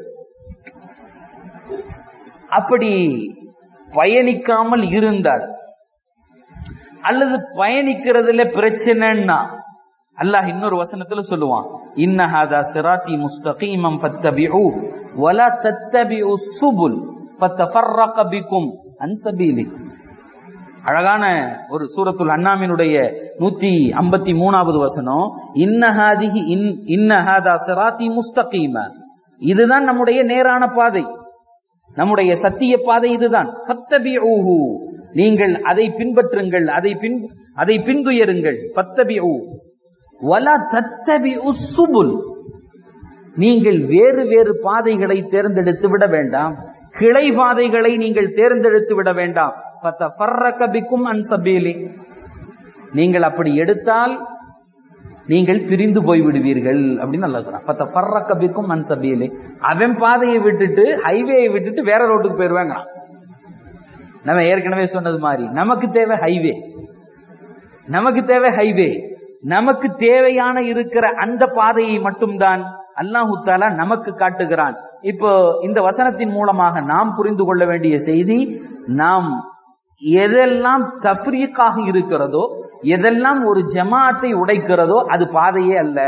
அப்படி பயணிக்காமல் இருந்தால் அல்லது பயணிக்கிறதுல பிரச்சனைன்னா அல்லாஹ் இன்னொரு வசனத்துல சொல்லுவான் இன்னஹாதா சிராத்தி முஸ்தகீமம் ஃபத்தபிஉ வலா தத்தபிஉ சுபுல் ஃபத்தஃபர்ரக பிக்கும் அன் சபீலி அழகான ஒரு சூரத்துல் அண்ணாமினுடைய நூத்தி ஐம்பத்தி மூணாவது வசனம் இன்னஹாதிஹி இன் இன்னஹாதா சிராத்தி முஸ்தகீம இதுதான் நம்முடைய நேரான பாதை நம்முடைய சத்திய பாதை இதுதான் ஃபத்தபிஊஹு நீங்கள் அதை பின்பற்றுங்கள் அதை பின் அதை பின்துயருங்கள் ஃபத்தபிஊ வலா தத்தபிஉ சுபுல் நீங்கள் வேறு வேறு பாதைகளை தேர்ந்தெடுத்து விட வேண்டாம் கிளை பாதைகளை நீங்கள் தேர்ந்தெடுத்து விட வேண்டாம் ஃபத்தஃபர்ரக பிக்கும் அன் சபீலி நீங்கள் அப்படி எடுத்தால் நீங்கள் பிரிந்து போய் விடுவீர்கள் அப்படின்னு நல்லா சொல்றான் பத்த ஃபர்ரக்க பிக்கும் அன் சபீலி அவன் பாதையை விட்டுட்டு ஹைவேயை விட்டுட்டு வேற ரோட்டுக்கு போயிருவாங்க நம்ம ஏற்கனவே சொன்னது மாதிரி நமக்கு தேவை ஹைவே நமக்கு தேவை ஹைவே நமக்கு தேவையான இருக்கிற அந்த பாதையை மட்டும்தான் அல்லாஹு தாலா நமக்கு காட்டுகிறான் இப்போ இந்த வசனத்தின் மூலமாக நாம் புரிந்து கொள்ள வேண்டிய செய்தி நாம் எதெல்லாம் தஃப்ரீக்காக இருக்கிறதோ எதெல்லாம் ஒரு ஜமாத்தை உடைக்கிறதோ அது பாதையே அல்ல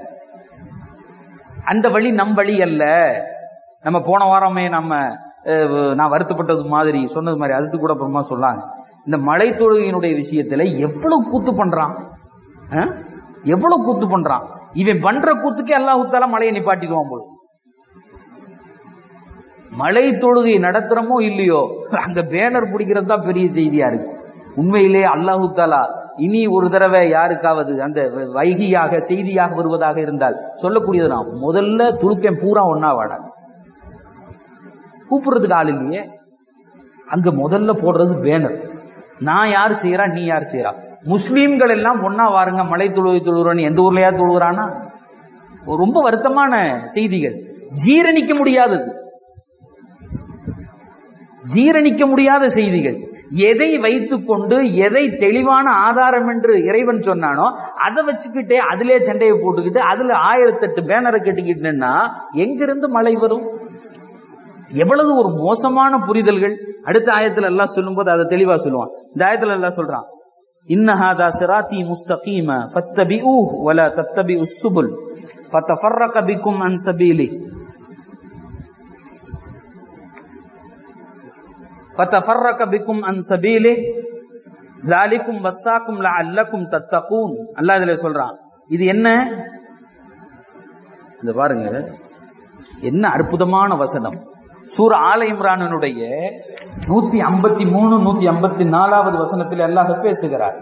அந்த வழி நம் வழி அல்ல நம்ம போன வாரமே நம்ம அஹ், நான் வருத்தப்பட்டது மாதிரி சொன்னது மாதிரி அதுக்கு கூட அப்புறமா சொல்லாங்க இந்த மலை தொழுகையினுடைய விஷயத்துல எவ்வளவு கூத்து பண்றான் அஹ்? எவ்வளவு கூத்து பண்றான் இவன் பண்ற கூத்துக்கே அல்லாஹ் தாலா மலையை நிப்பாட்டிடுவான் போல மலை தொழுகை நடத்துறமோ இல்லையோ அங்க பேனர் பிடிக்கிறது தான் பெரிய செய்தியா இருக்கு உண்மையிலே அல்லாஹு தாலா இனி ஒரு தடவை யாருக்காவது அந்த வைகியாக செய்தியாக வருவதாக இருந்தால் சொல்லக்கூடியது நான் முதல்ல துளுக்கன் பூரா ஒன்னா வாடா கூப்பிடுறதுக்கு ஆள் இல்லையே அங்க முதல்ல போடுறது பேனர் நான் யார் செய்யறா நீ யார் செய்யறா முஸ்லீம்கள் எல்லாம் ஒன்னா வாருங்க மலை தொழுகை தொழுகிறோன்னு எந்த ஊர்லயா தொழுகிறானா ரொம்ப வருத்தமான செய்திகள் ஜீரணிக்க முடியாதது ஜீரணிக்க முடியாத செய்திகள் எதை வைத்துக்கொண்டு எதை தெளிவான ஆதாரம் என்று இறைவன் சொன்னானோ அதை வச்சுக்கிட்டே அதிலே சண்டையை போட்டுக்கிட்டு அதுல ஆயிரத்தெட்டு பேனரை கட்டிக்கிட்டுன்னா எங்கிருந்து மழை வரும் எவ்வளவு ஒரு மோசமான புரிதல்கள் அடுத்த ஆயத்துல எல்லாம் சொல்லும்போது அதை தெளிவா சொல்லுவான் இந்த ஆயத்துல எல்லாம் சொல்றான் இன்னஹாதா சிராத்தி முஸ்தகீம ஃபத்தபிஊஹ் வலா தத்தபிஉ சுபுல் ஃபதஃபர்ரக பிக்கும் அன் சபீலி ஃபதஃபர்ரக பிக்கும் அன் சபீலி ذَلِكُمْ وَصَّاكُمْ لَعَلَّكُمْ تَتَّقُونَ அல்லாஹ் இதுல சொல்றான் இது என்ன இந்த பாருங்க என்ன அற்புதமான வசனம் சூர ஆல இம்ரானுடைய நூத்தி ஐம்பத்தி மூணு நூத்தி ஐம்பத்தி நாலாவது வசனத்தில் அல்லாஹ் பேசுகிறார்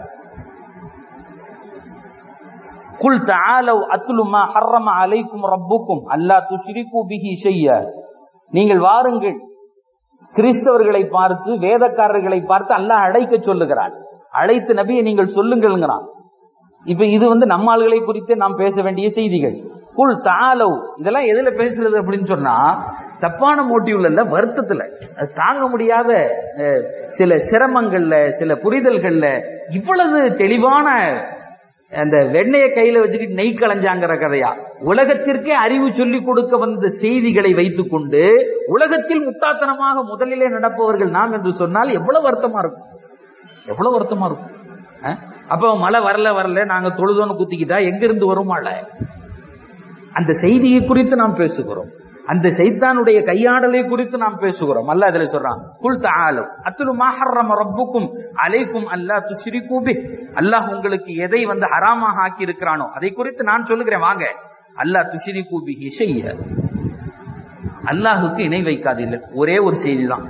குல் தஆலவ் அத்லு மா ஹர்ரம அலைக்கும் ரப்புக்கும் அல்லா துஷ்ரிகு பிஹி ஷையா நீங்கள் வாருங்கள் கிறிஸ்தவர்களை பார்த்து வேதக்காரர்களை பார்த்து அல்லாஹ் அழைக்க சொல்லுகிறான் அழைத்து நபியை நீங்கள் சொல்லுங்கள்ங்கிறான் இப்ப இது வந்து நம்ம ஆளுகளை குறித்து நாம் பேச வேண்டிய செய்திகள் குல் தாலவ் இதெல்லாம் எதுல பேசுறது அப்படின்னு சொன்னா தப்பான மோட்டிவ்ல இல்ல வருத்தத்துல அது தாங்க முடியாத அஹ், சில சிரமங்கள்ல சில புரிதல்கள்ல இவ்வளவு தெளிவான அந்த வெண்ணைய கையில வச்சுக்கிட்டு நெய் களைஞ்சாங்கிற கதையா உலகத்திற்கே அறிவு சொல்லிக் கொடுக்க வந்த செய்திகளை வைத்துக்கொண்டு உலகத்தில் முட்டாத்தனமாக முதலிலே நடப்பவர்கள் நாம் என்று சொன்னால் எவ்வளவு வருத்தமா இருக்கும் எவ்வளவு வருத்தமா இருக்கும் அஹ்? அப்ப மழை வரல வரல நாங்க தொழுதோன்னு குத்திக்கிட்டா எங்க இருந்து வரும் மழை அந்த செய்தியை குறித்து நாம் பேசுகிறோம் அந்த சைத்தானுடைய கையாடலை குறித்து நாம் பேசுகிறோம் அல்லாஹ் இதுல சொல்றான் குல் தஆலு அத்லு மா ஹர்ரம ரப்புக்கும் அலைக்கும் அல்லா துஷ்ரிகு பி அல்லாஹ் உங்களுக்கு எதை வந்து ஹராமாக ஆக்கி இருக்கிறானோ அதை குறித்து நான் சொல்லுகிறேன் வாங்க அல்லாஹ் துஷ்ரிகு பிஹி ஷைய அல்லாஹுக்கு இணை வைக்காதீர்கள் ஒரே ஒரு செய்தி தான்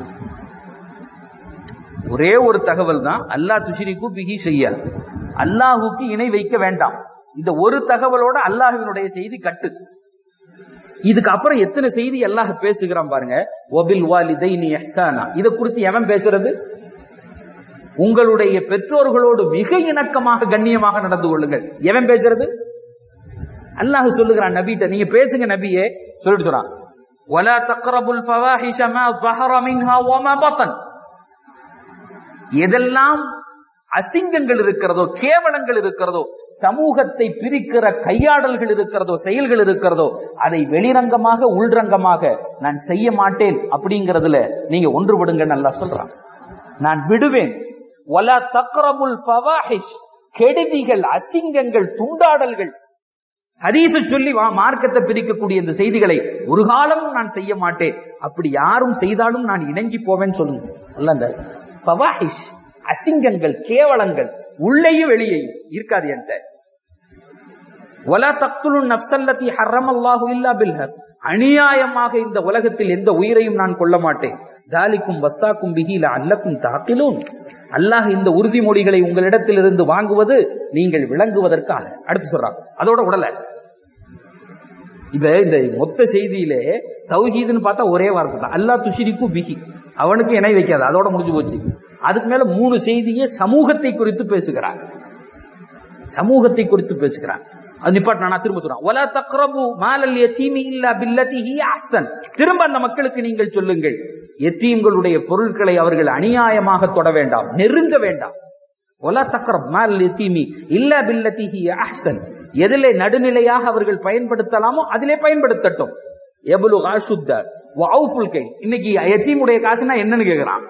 ஒரே ஒரு தகவல் தான் அல்லாஹ் துஷ்ரிகு பிஹி ஷைய அல்லாஹுக்கு இணை வைக்க வேண்டாம் இந்த ஒரு தகவலோட அல்லாஹ்வினுடைய செய்தி கட்டு இதுக்கு அப்புறம் எத்தனை செய்தி அல்லாஹ் பேசுகிறான் பாருங்க ஒபில் வாலிதைனி இஹ்சானா இத குறித்து எவன் பேசுறது உங்களுடைய பெற்றோர்களோடு மிக இணக்கமாக கண்ணியமாக நடந்து கொள்ளுங்கள் எவன் பேசுறது அல்லாஹ் சொல்லுகிறான் நபிட்ட நீங்க பேசுங்க நபியே சொல்லிட்டு சொல்றான் ولا تقربوا الفواحش ما ظهر منها وما بطن எதெல்லாம் அசிங்கங்கள் இருக்கிறதோ கேவலங்கள் இருக்கிறதோ சமூகத்தை பிரிக்கிற கையாடல்கள் இருக்கிறதோ செயல்கள் இருக்கிறதோ அதை வெளிரங்கமாக உள்ரங்கமாக நான் செய்ய மாட்டேன் அப்படிங்கறதுல நீங்க ஒன்றுபடுங்க நல்லா சொல்றான் நான் விடுவேன் ஒலா தக்ரபுல் ஃபவாஹிஷ் கெடுதிகள் அசிங்கங்கள் துண்டாடல்கள் ஹதீஸ சொல்லி வா மார்க்கத்தை பிரிக்கக்கூடிய இந்த செய்திகளை ஒரு காலமும் நான் செய்ய மாட்டேன் அப்படி யாரும் செய்தாலும் நான் இணங்கி போவேன்னு சொல்லுங்க அல்ல அந்த ஃபவாஹிஷ் அசிங்கங்கள் கேவலங்கள் உள்ளேயும் வெளியேயும் இருக்காது என்கிட்ட ஒலா தக்துலு நப்சல்லதி ஹர்ரம் அல்லாஹு இல்லா பில்ஹர் அநியாயமாக இந்த உலகத்தில் எந்த உயிரையும் நான் கொள்ள மாட்டேன் தாலிக்கும் வசாக்கும் பிகில அல்லக்கும் தாக்கிலும் அல்லாஹ் இந்த உறுதிமொழிகளை உங்களிடத்தில் இருந்து வாங்குவது நீங்கள் விளங்குவதற்காக அடுத்து சொல்றான் அதோட உடல இப்ப இந்த மொத்த செய்தியிலே தௌஹீதுன்னு பார்த்தா ஒரே வார்த்தை தான் அல்லா துஷிரிக்கு பிகி அவனுக்கு இணை வைக்காது அதோட முடிஞ்சு போச்சு அதுக்கு மேல மூணு செய்தியே சமூகத்தை குறித்து பேசுகிறான் சமூகத்தை குறித்து பேசுகிறான் அது நிப்பாட்டு நான் திரும்ப சொல்றேன் ஒலா தக்ரபு மாலல் யதீமி இல்லா பில்லதி ஹி அஹ்சன் திரும்ப அந்த மக்களுக்கு நீங்கள் சொல்லுங்கள் எத்தீம்களுடைய பொருட்களை அவர்கள் அநியாயமாக தொட வேண்டாம் நெருங்க வேண்டாம் ஒலா தக்ரப் மால் யதீமி இல்லா பில்லதி ஹி அஹ்சன் எதிலே நடுநிலையாக அவர்கள் பயன்படுத்தலாமோ அதிலே பயன்படுத்தட்டும் எபுலு ஆசுத்த வவுஃபுல் கை இன்னைக்கு எத்தீமுடைய காசுனா என்னன்னு கேக்குறான்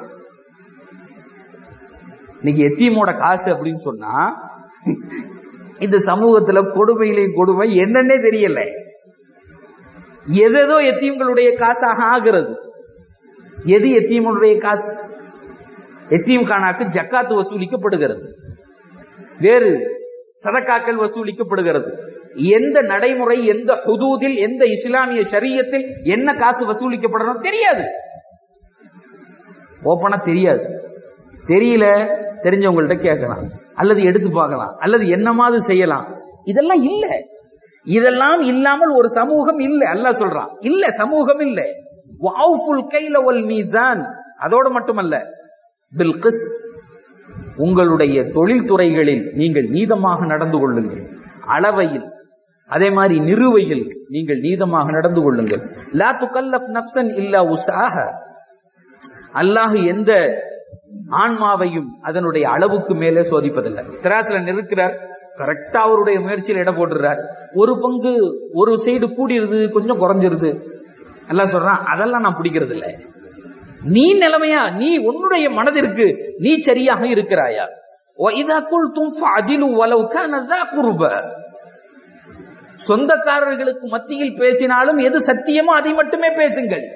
இன்னைக்கு எத்தீமோட காசு அப்படின்னு சொன்னா இந்த சமூகத்துல கொடுமையிலையும் கொடுமை என்னன்னே தெரியல எதேதோ எத்தீம்களுடைய காசாக ஆகிறது எது எத்தீமுடைய காசு எத்தீம் கானாக்கு ஜக்காத்து வசூலிக்கப்படுகிறது வேறு சதக்காக்கள் வசூலிக்கப்படுகிறது எந்த நடைமுறை எந்த ஹுதூதில் எந்த இஸ்லாமிய ஷரியத்தில் என்ன காசு வசூலிக்கப்படணும் தெரியாது ஓப்பனா தெரியாது தெரியல தெரிஞ்சவங்கள்ட்ட கேட்கலாம் அல்லது எடுத்து பார்க்கலாம் அல்லது என்னமாவது செய்யலாம் இதெல்லாம் இல்ல இதெல்லாம் இல்லாமல் ஒரு சமூகம் இல்ல அல்லாஹ் சொல்றான் இல்ல சமூகம் இல்ல வஅஃபுல் கைல வல் மீசான் அதோடு மட்டுமல்ல பில்கிஸ் உங்களுடைய தொழில்துறைகளில் நீங்கள் நீதமாக நடந்து கொள்ளுங்கள் அளவையில் அதே மாதிரி நிறுவையில் நீங்கள் நீதமாக நடந்து கொள்ளுங்கள் லா துகல்லஃப் நஃப்சன் இல்லா உஸாஹ அல்லாஹ் எந்த ஆன்மாவையும் அதனுடைய அளவுக்கு மேலே சோதிப்பதில்லை திராசுல நிறுக்கிறார் கரெக்டா அவருடைய முயற்சியில் இடம் போட்டுறார் ஒரு பங்கு ஒரு சைடு கூடிருது கொஞ்சம் குறைஞ்சிருது எல்லாம் சொல்றான் அதெல்லாம் நான் பிடிக்கிறது இல்லை நீ நிலைமையா நீ உன்னுடைய மனதிற்கு நீ சரியாக இருக்கிறாயா وَإِذَا قُلْتُمْ فَعْدِلُوا وَلَوْ كَانَ ذَا قُرْبَى சொந்தக்காரர்களுக்கு மத்தியில் பேசினாலும் எது சத்தியமோ அதை மட்டுமே பேசுங்கள்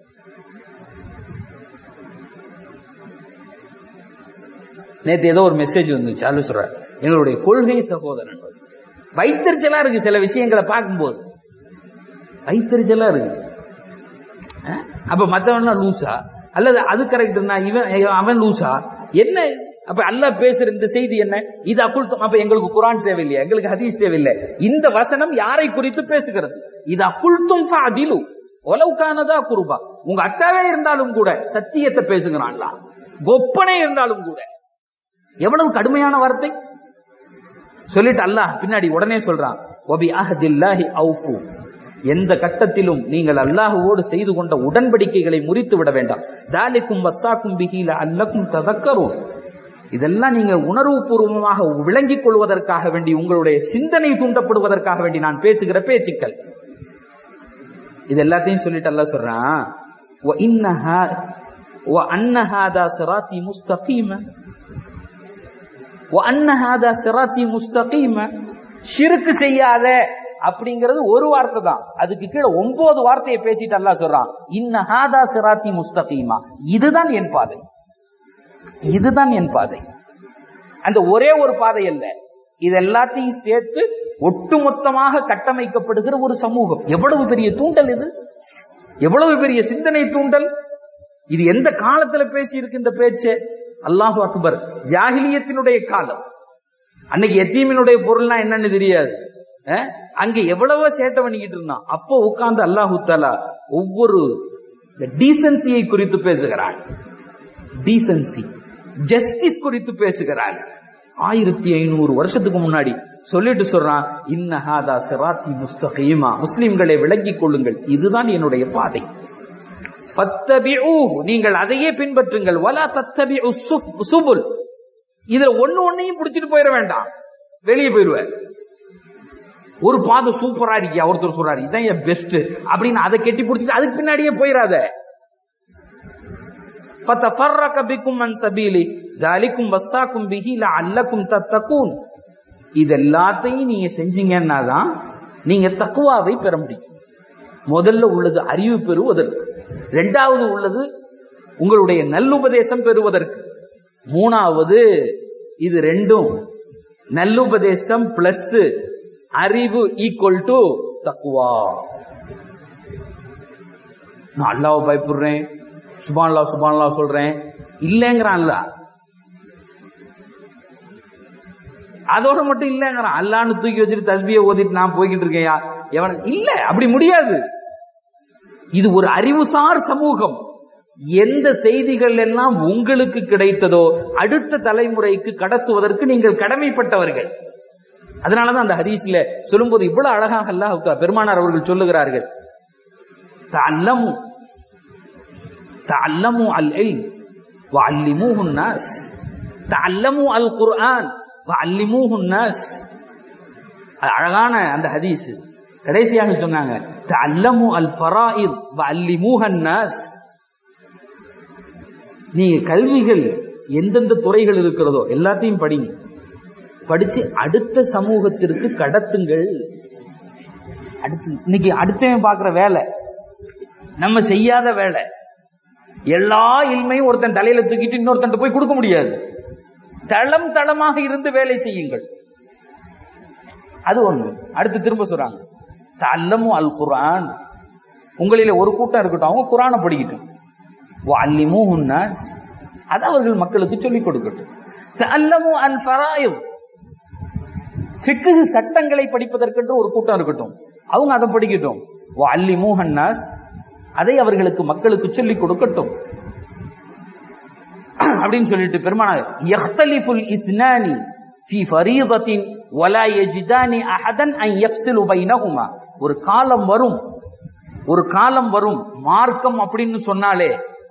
நேத்து ஏதோ ஒரு மெசேஜ் வந்துச்சு அது சொல்ற எங்களுடைய கொள்கை சகோதரன் வைத்தறிச்சலா இருக்கு சில விஷயங்களை பார்க்கும்போது வைத்தறிச்சலா இருக்கு அஹ்? அப்ப மத்தவன் லூசா அல்லது அது கரெக்ட்னா இவன் அவன் லூசா என்ன அப்ப அல்லாஹ் பேசுற இந்த செய்தி என்ன இது அக்குள் அப்ப எங்களுக்கு குரான் தேவையில்லை எங்களுக்கு ஹதீஸ் தேவையில்லை இந்த வசனம் யாரை குறித்து பேசுகிறது இது அக்குள்தும் அதிலு ஒலவுக்கானதா குருபா உங்க அக்காவே இருந்தாலும் கூட சத்தியத்தை பேசுகிறான்ல கொப்பனே இருந்தாலும் கூட எவ்வளவு கடுமையான வார்த்தை சொல்லிட்டு அல்லாஹ் பின்னாடி உடனே சொல்றான் ஒபி அஹதில்லாஹி அவுஃபு எந்த கட்டத்திலும் நீங்கள் அல்லாஹுவோடு செய்து கொண்ட உடன்படிக்கைகளை முறித்து விட வேண்டாம் தாலிக்கும் வசாக்கும் பிஹீல அல்லக்கும் ததக்கரும் இதெல்லாம் நீங்க உணர்வு பூர்வமாக விளங்கிக் கொள்வதற்காக வேண்டி உங்களுடைய சிந்தனை தூண்டப்படுவதற்காக வேண்டி நான் பேசுகிற பேச்சுக்கள் இது எல்லாத்தையும் சொல்லிட்டு அல்லாஹ் சொல்றான் "வ இன்னஹா வ அன்ன ஹாதா சிராத்தி முஸ்தகீம வ அன்ன ஹாதா சிராத்தி முஸ்தகீம ஷிர்க் செய்யாத அப்படிங்கிறது ஒரு வார்த்தை தான் அதுக்கு கீழே ஒன்பது வார்த்தையை பேசிட்டு அல்லாஹ் சொல்றான் இன்ன ஹாதா சிராத்தி முஸ்தகீமா இதுதான் என் பாதை இதுதான் என் பாதை அந்த ஒரே ஒரு பாதை அல்ல இது எல்லாத்தையும் சேர்த்து ஒட்டுமொத்தமாக கட்டமைக்கப்படுகிற ஒரு சமூகம் எவ்வளவு பெரிய தூண்டல் இது எவ்வளவு பெரிய சிந்தனை தூண்டல் இது எந்த காலத்துல பேசி இருக்கு இந்த பேச்சு அல்லாஹு அக்பர் ஜாகிலியத்தினுடைய காலம் அன்னைக்கு எத்தீமினுடைய பொருள்னா என்னன்னு தெரியாது அஹ்? அங்க எவ்வளவோ சேட்டை பண்ணிக்கிட்டு இருந்தான் அப்போ உட்கார்ந்து அல்லாஹு தாலா ஒவ்வொரு டீசன்சியை குறித்து பேசுகிறான் டீசன்சி ஜஸ்டிஸ் குறித்து பேசுகிறார் ஆயிரத்தி ஐநூறு வருஷத்துக்கு முன்னாடி சொல்லிட்டு சொல்றான் இன்னஹாதா சிராத்தி முஸ்தகீமா முஸ்லிம்களை விளங்கிக் கொள்ளுங்கள் இதுதான் என்னுடைய பாதை ஃபத்தபிஊஹு, நீங்கள் அதையே பின்பற்றுங்கள் வலா தத்தபிஉ சுஃப்- சுபுல் இதுல ஒண்ணு ஒண்ணையும் பிடிச்சிட்டு போயிட வேண்டாம் வெளியே போயிருவேன் ஒரு பாதை சூப்பரா இருக்கியா ஒருத்தர் சொல்றாரு இதான் என் பெஸ்ட் அப்படின்னு அதை கெட்டி பிடிச்சிட்டு அதுக்கு பின்னாடியே போயிடாத فَتَفَرَّقَ بِكُمْ عَنْ سَبِيلِهِ ذَلِكُمْ وَصَّاكُمْ بِهِ لَعَلَّكُمْ تَتَّقُونَ இது எல்லாத்தையும் நீங்க செஞ்சீங்கன்னா தான் நீங்க தக்குவாவை பெற முடியும் முதல்ல உள்ளது அறிவு பெறுவதற்கு இரண்டாவது உள்ளது உங்களுடைய நல்லுபதேசம் பெறுவதற்கு மூணாவது இது ரெண்டும் நல்லுபதேசம் பிளஸ் அறிவு ஈக்குவல் டு தக்குவா நான் அல்லாவை பயப்படுறேன் சுபான்லா சுபான்லா சொல்றேன் இல்லைங்கிறான்ல அதோட மட்டும் இல்லைங்கிறான் அல்லான்னு தூக்கி வச்சுட்டு தஸ்பியை ஓதிட்டு நான் போய்கிட்டு இருக்கேயா எவன் இல்ல அப்படி முடியாது இது ஒரு அறிவுசார் சமூகம் எந்த செய்திகள் எல்லாம் உங்களுக்கு கிடைத்ததோ அடுத்த தலைமுறைக்கு கடத்துவதற்கு நீங்கள் கடமைப்பட்டவர்கள் அதனாலதான் அந்த ஹதீஸ்ல சொல்லும்போது இவ்வளவு அழகாக அல்லாஹ் பெருமானார் அவர்கள் சொல்லுகிறார்கள் தல்லமு تعلموا العلم وعلموه الناس تعلموا القرآن وعلموه الناس அழகான அந்த ஹதீஸ் கடைசியாக சொன்னாங்க தல்லமு அல் ஃபராயித் வல்லிமூஹன் நாஸ் நீங்க கல்விகள் எந்தெந்த துறைகள் இருக்கிறதோ எல்லாத்தையும் படிங்க படிச்சு அடுத்த சமூகத்திற்கு கடத்துங்கள் அடுத்து இன்னைக்கு அடுத்தவன் பார்க்கிற வேலை நம்ம செய்யாத வேலை எல்லா இல்மையும் ஒருத்தன் தலையில தூக்கிட்டு இன்னொருத்தன் போய் கொடுக்க முடியாது தளம் தளமாக இருந்து வேலை செய்யுங்கள் அது ஒண்ணு அடுத்து திரும்ப சொல்றாங்க தல்லமும் அல் குரான் உங்களில ஒரு கூட்டம் இருக்கட்டும் அவங்க குரானை படிக்கட்டும் அல்லிமூ உன்னாஸ் அது அவர்கள் மக்களுக்கு சொல்லிக் கொடுக்கட்டும் தல்லமு அல் ஃபராயிவ் ஃபிக்கு சட்டங்களை படிப்பதற்கென்று ஒரு கூட்டம் இருக்கட்டும் அவங்க அதை படிக்கட்டும் அல்லிமூ ஹன்னாஸ் அதை அவர்களுக்கு மக்களுக்கு சொல்லிக் கொடுக்கட்டும் அப்படின்னு சொல்லிட்டு பெருமானார் யக்தலிஃபுல் இஸ்னானி ஃபி ஃபரீதத்தின் வலா யஜிதானி அஹதன் அன் யஃப்ஸிலு பைனஹுமா ஒரு காலம் வரும் ஒரு காலம் வரும் மார்க்கம் அப்படின்னு சொன்னாலே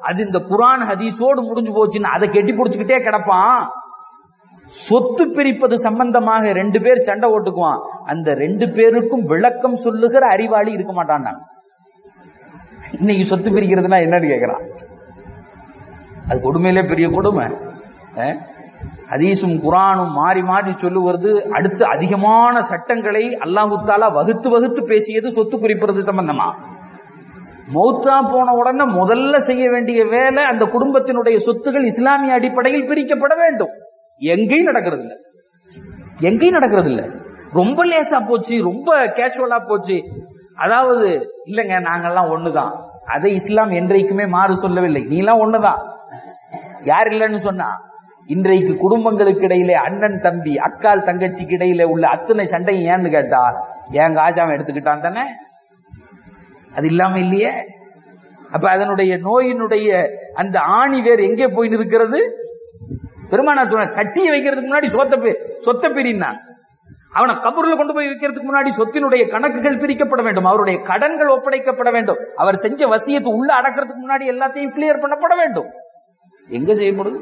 அது இந்த குரான் ஹதீஸோடு முடிஞ்சு போச்சுன்னு அதை கெட்டி பிடிச்சுக்கிட்டே கிடப்பான் சொத்து பிரிப்பது சம்பந்தமாக ரெண்டு பேர் சண்டை ஓட்டுக்குவான் அந்த ரெண்டு பேருக்கும் விளக்கம் சொல்லுகிற அறிவாளி இருக்க மாட்டான் இன்னைக்கு சொத்து பிரிக்கிறதுனா என்னன்னு கேக்குறான் அது கொடுமையிலே பெரிய கொடுமை அஹ்? ஹதீஸும் குரானும் மாறி மாறி சொல்லுவது அடுத்து அதிகமான சட்டங்களை அல்லாஹு தாலா வகுத்து வகுத்து பேசியது சொத்து குறிப்பது சம்பந்தமா மௌத்தா போன உடனே முதல்ல செய்ய வேண்டிய வேலை அந்த குடும்பத்தினுடைய சொத்துகள் இஸ்லாமிய அடிப்படையில் பிரிக்கப்பட வேண்டும் எங்கேயும் நடக்கிறது இல்ல எங்கேயும் நடக்கிறது இல்ல ரொம்ப லேசா போச்சு ரொம்ப கேஷுவலா போச்சு அதாவது இல்லங்க நாங்கெல்லாம் ஒண்ணுதான் அதை இஸ்லாம் என்றைக்குமே மாறு சொல்லவில்லை நீலாம் ஒண்ணுதான் யார் இல்லைன்னு சொன்னா இன்றைக்கு குடும்பங்களுக்கு இடையிலே அண்ணன் தம்பி அக்கால் தங்கச்சிக்கு இடையில உள்ள அத்தனை சண்டையும் ஏன்னு கேட்டா என் காஜாம எடுத்துக்கிட்டான் தானே அது இல்லாம இல்லையே அப்ப அதனுடைய நோயினுடைய அந்த ஆணி வேர் எங்கே போய் இருக்கிறது பெருமானா சொன்ன சட்டியை வைக்கிறதுக்கு முன்னாடி சொத்த பி- சொத்த பிரினான் அவனை கபூர்ல கொண்டு போய் வைக்கிறதுக்கு முன்னாடி சொத்தினுடைய கணக்குகள் பிரிக்கப்பட வேண்டும் அவருடைய கடன்கள் ஒப்படைக்கப்பட வேண்டும் அவர் செஞ்ச வசியத்தை உள்ள அடக்கிறதுக்கு முன்னாடி எல்லாத்தையும் கிளியர் பண்ணப்பட வேண்டும் எங்க செய்யப்படுது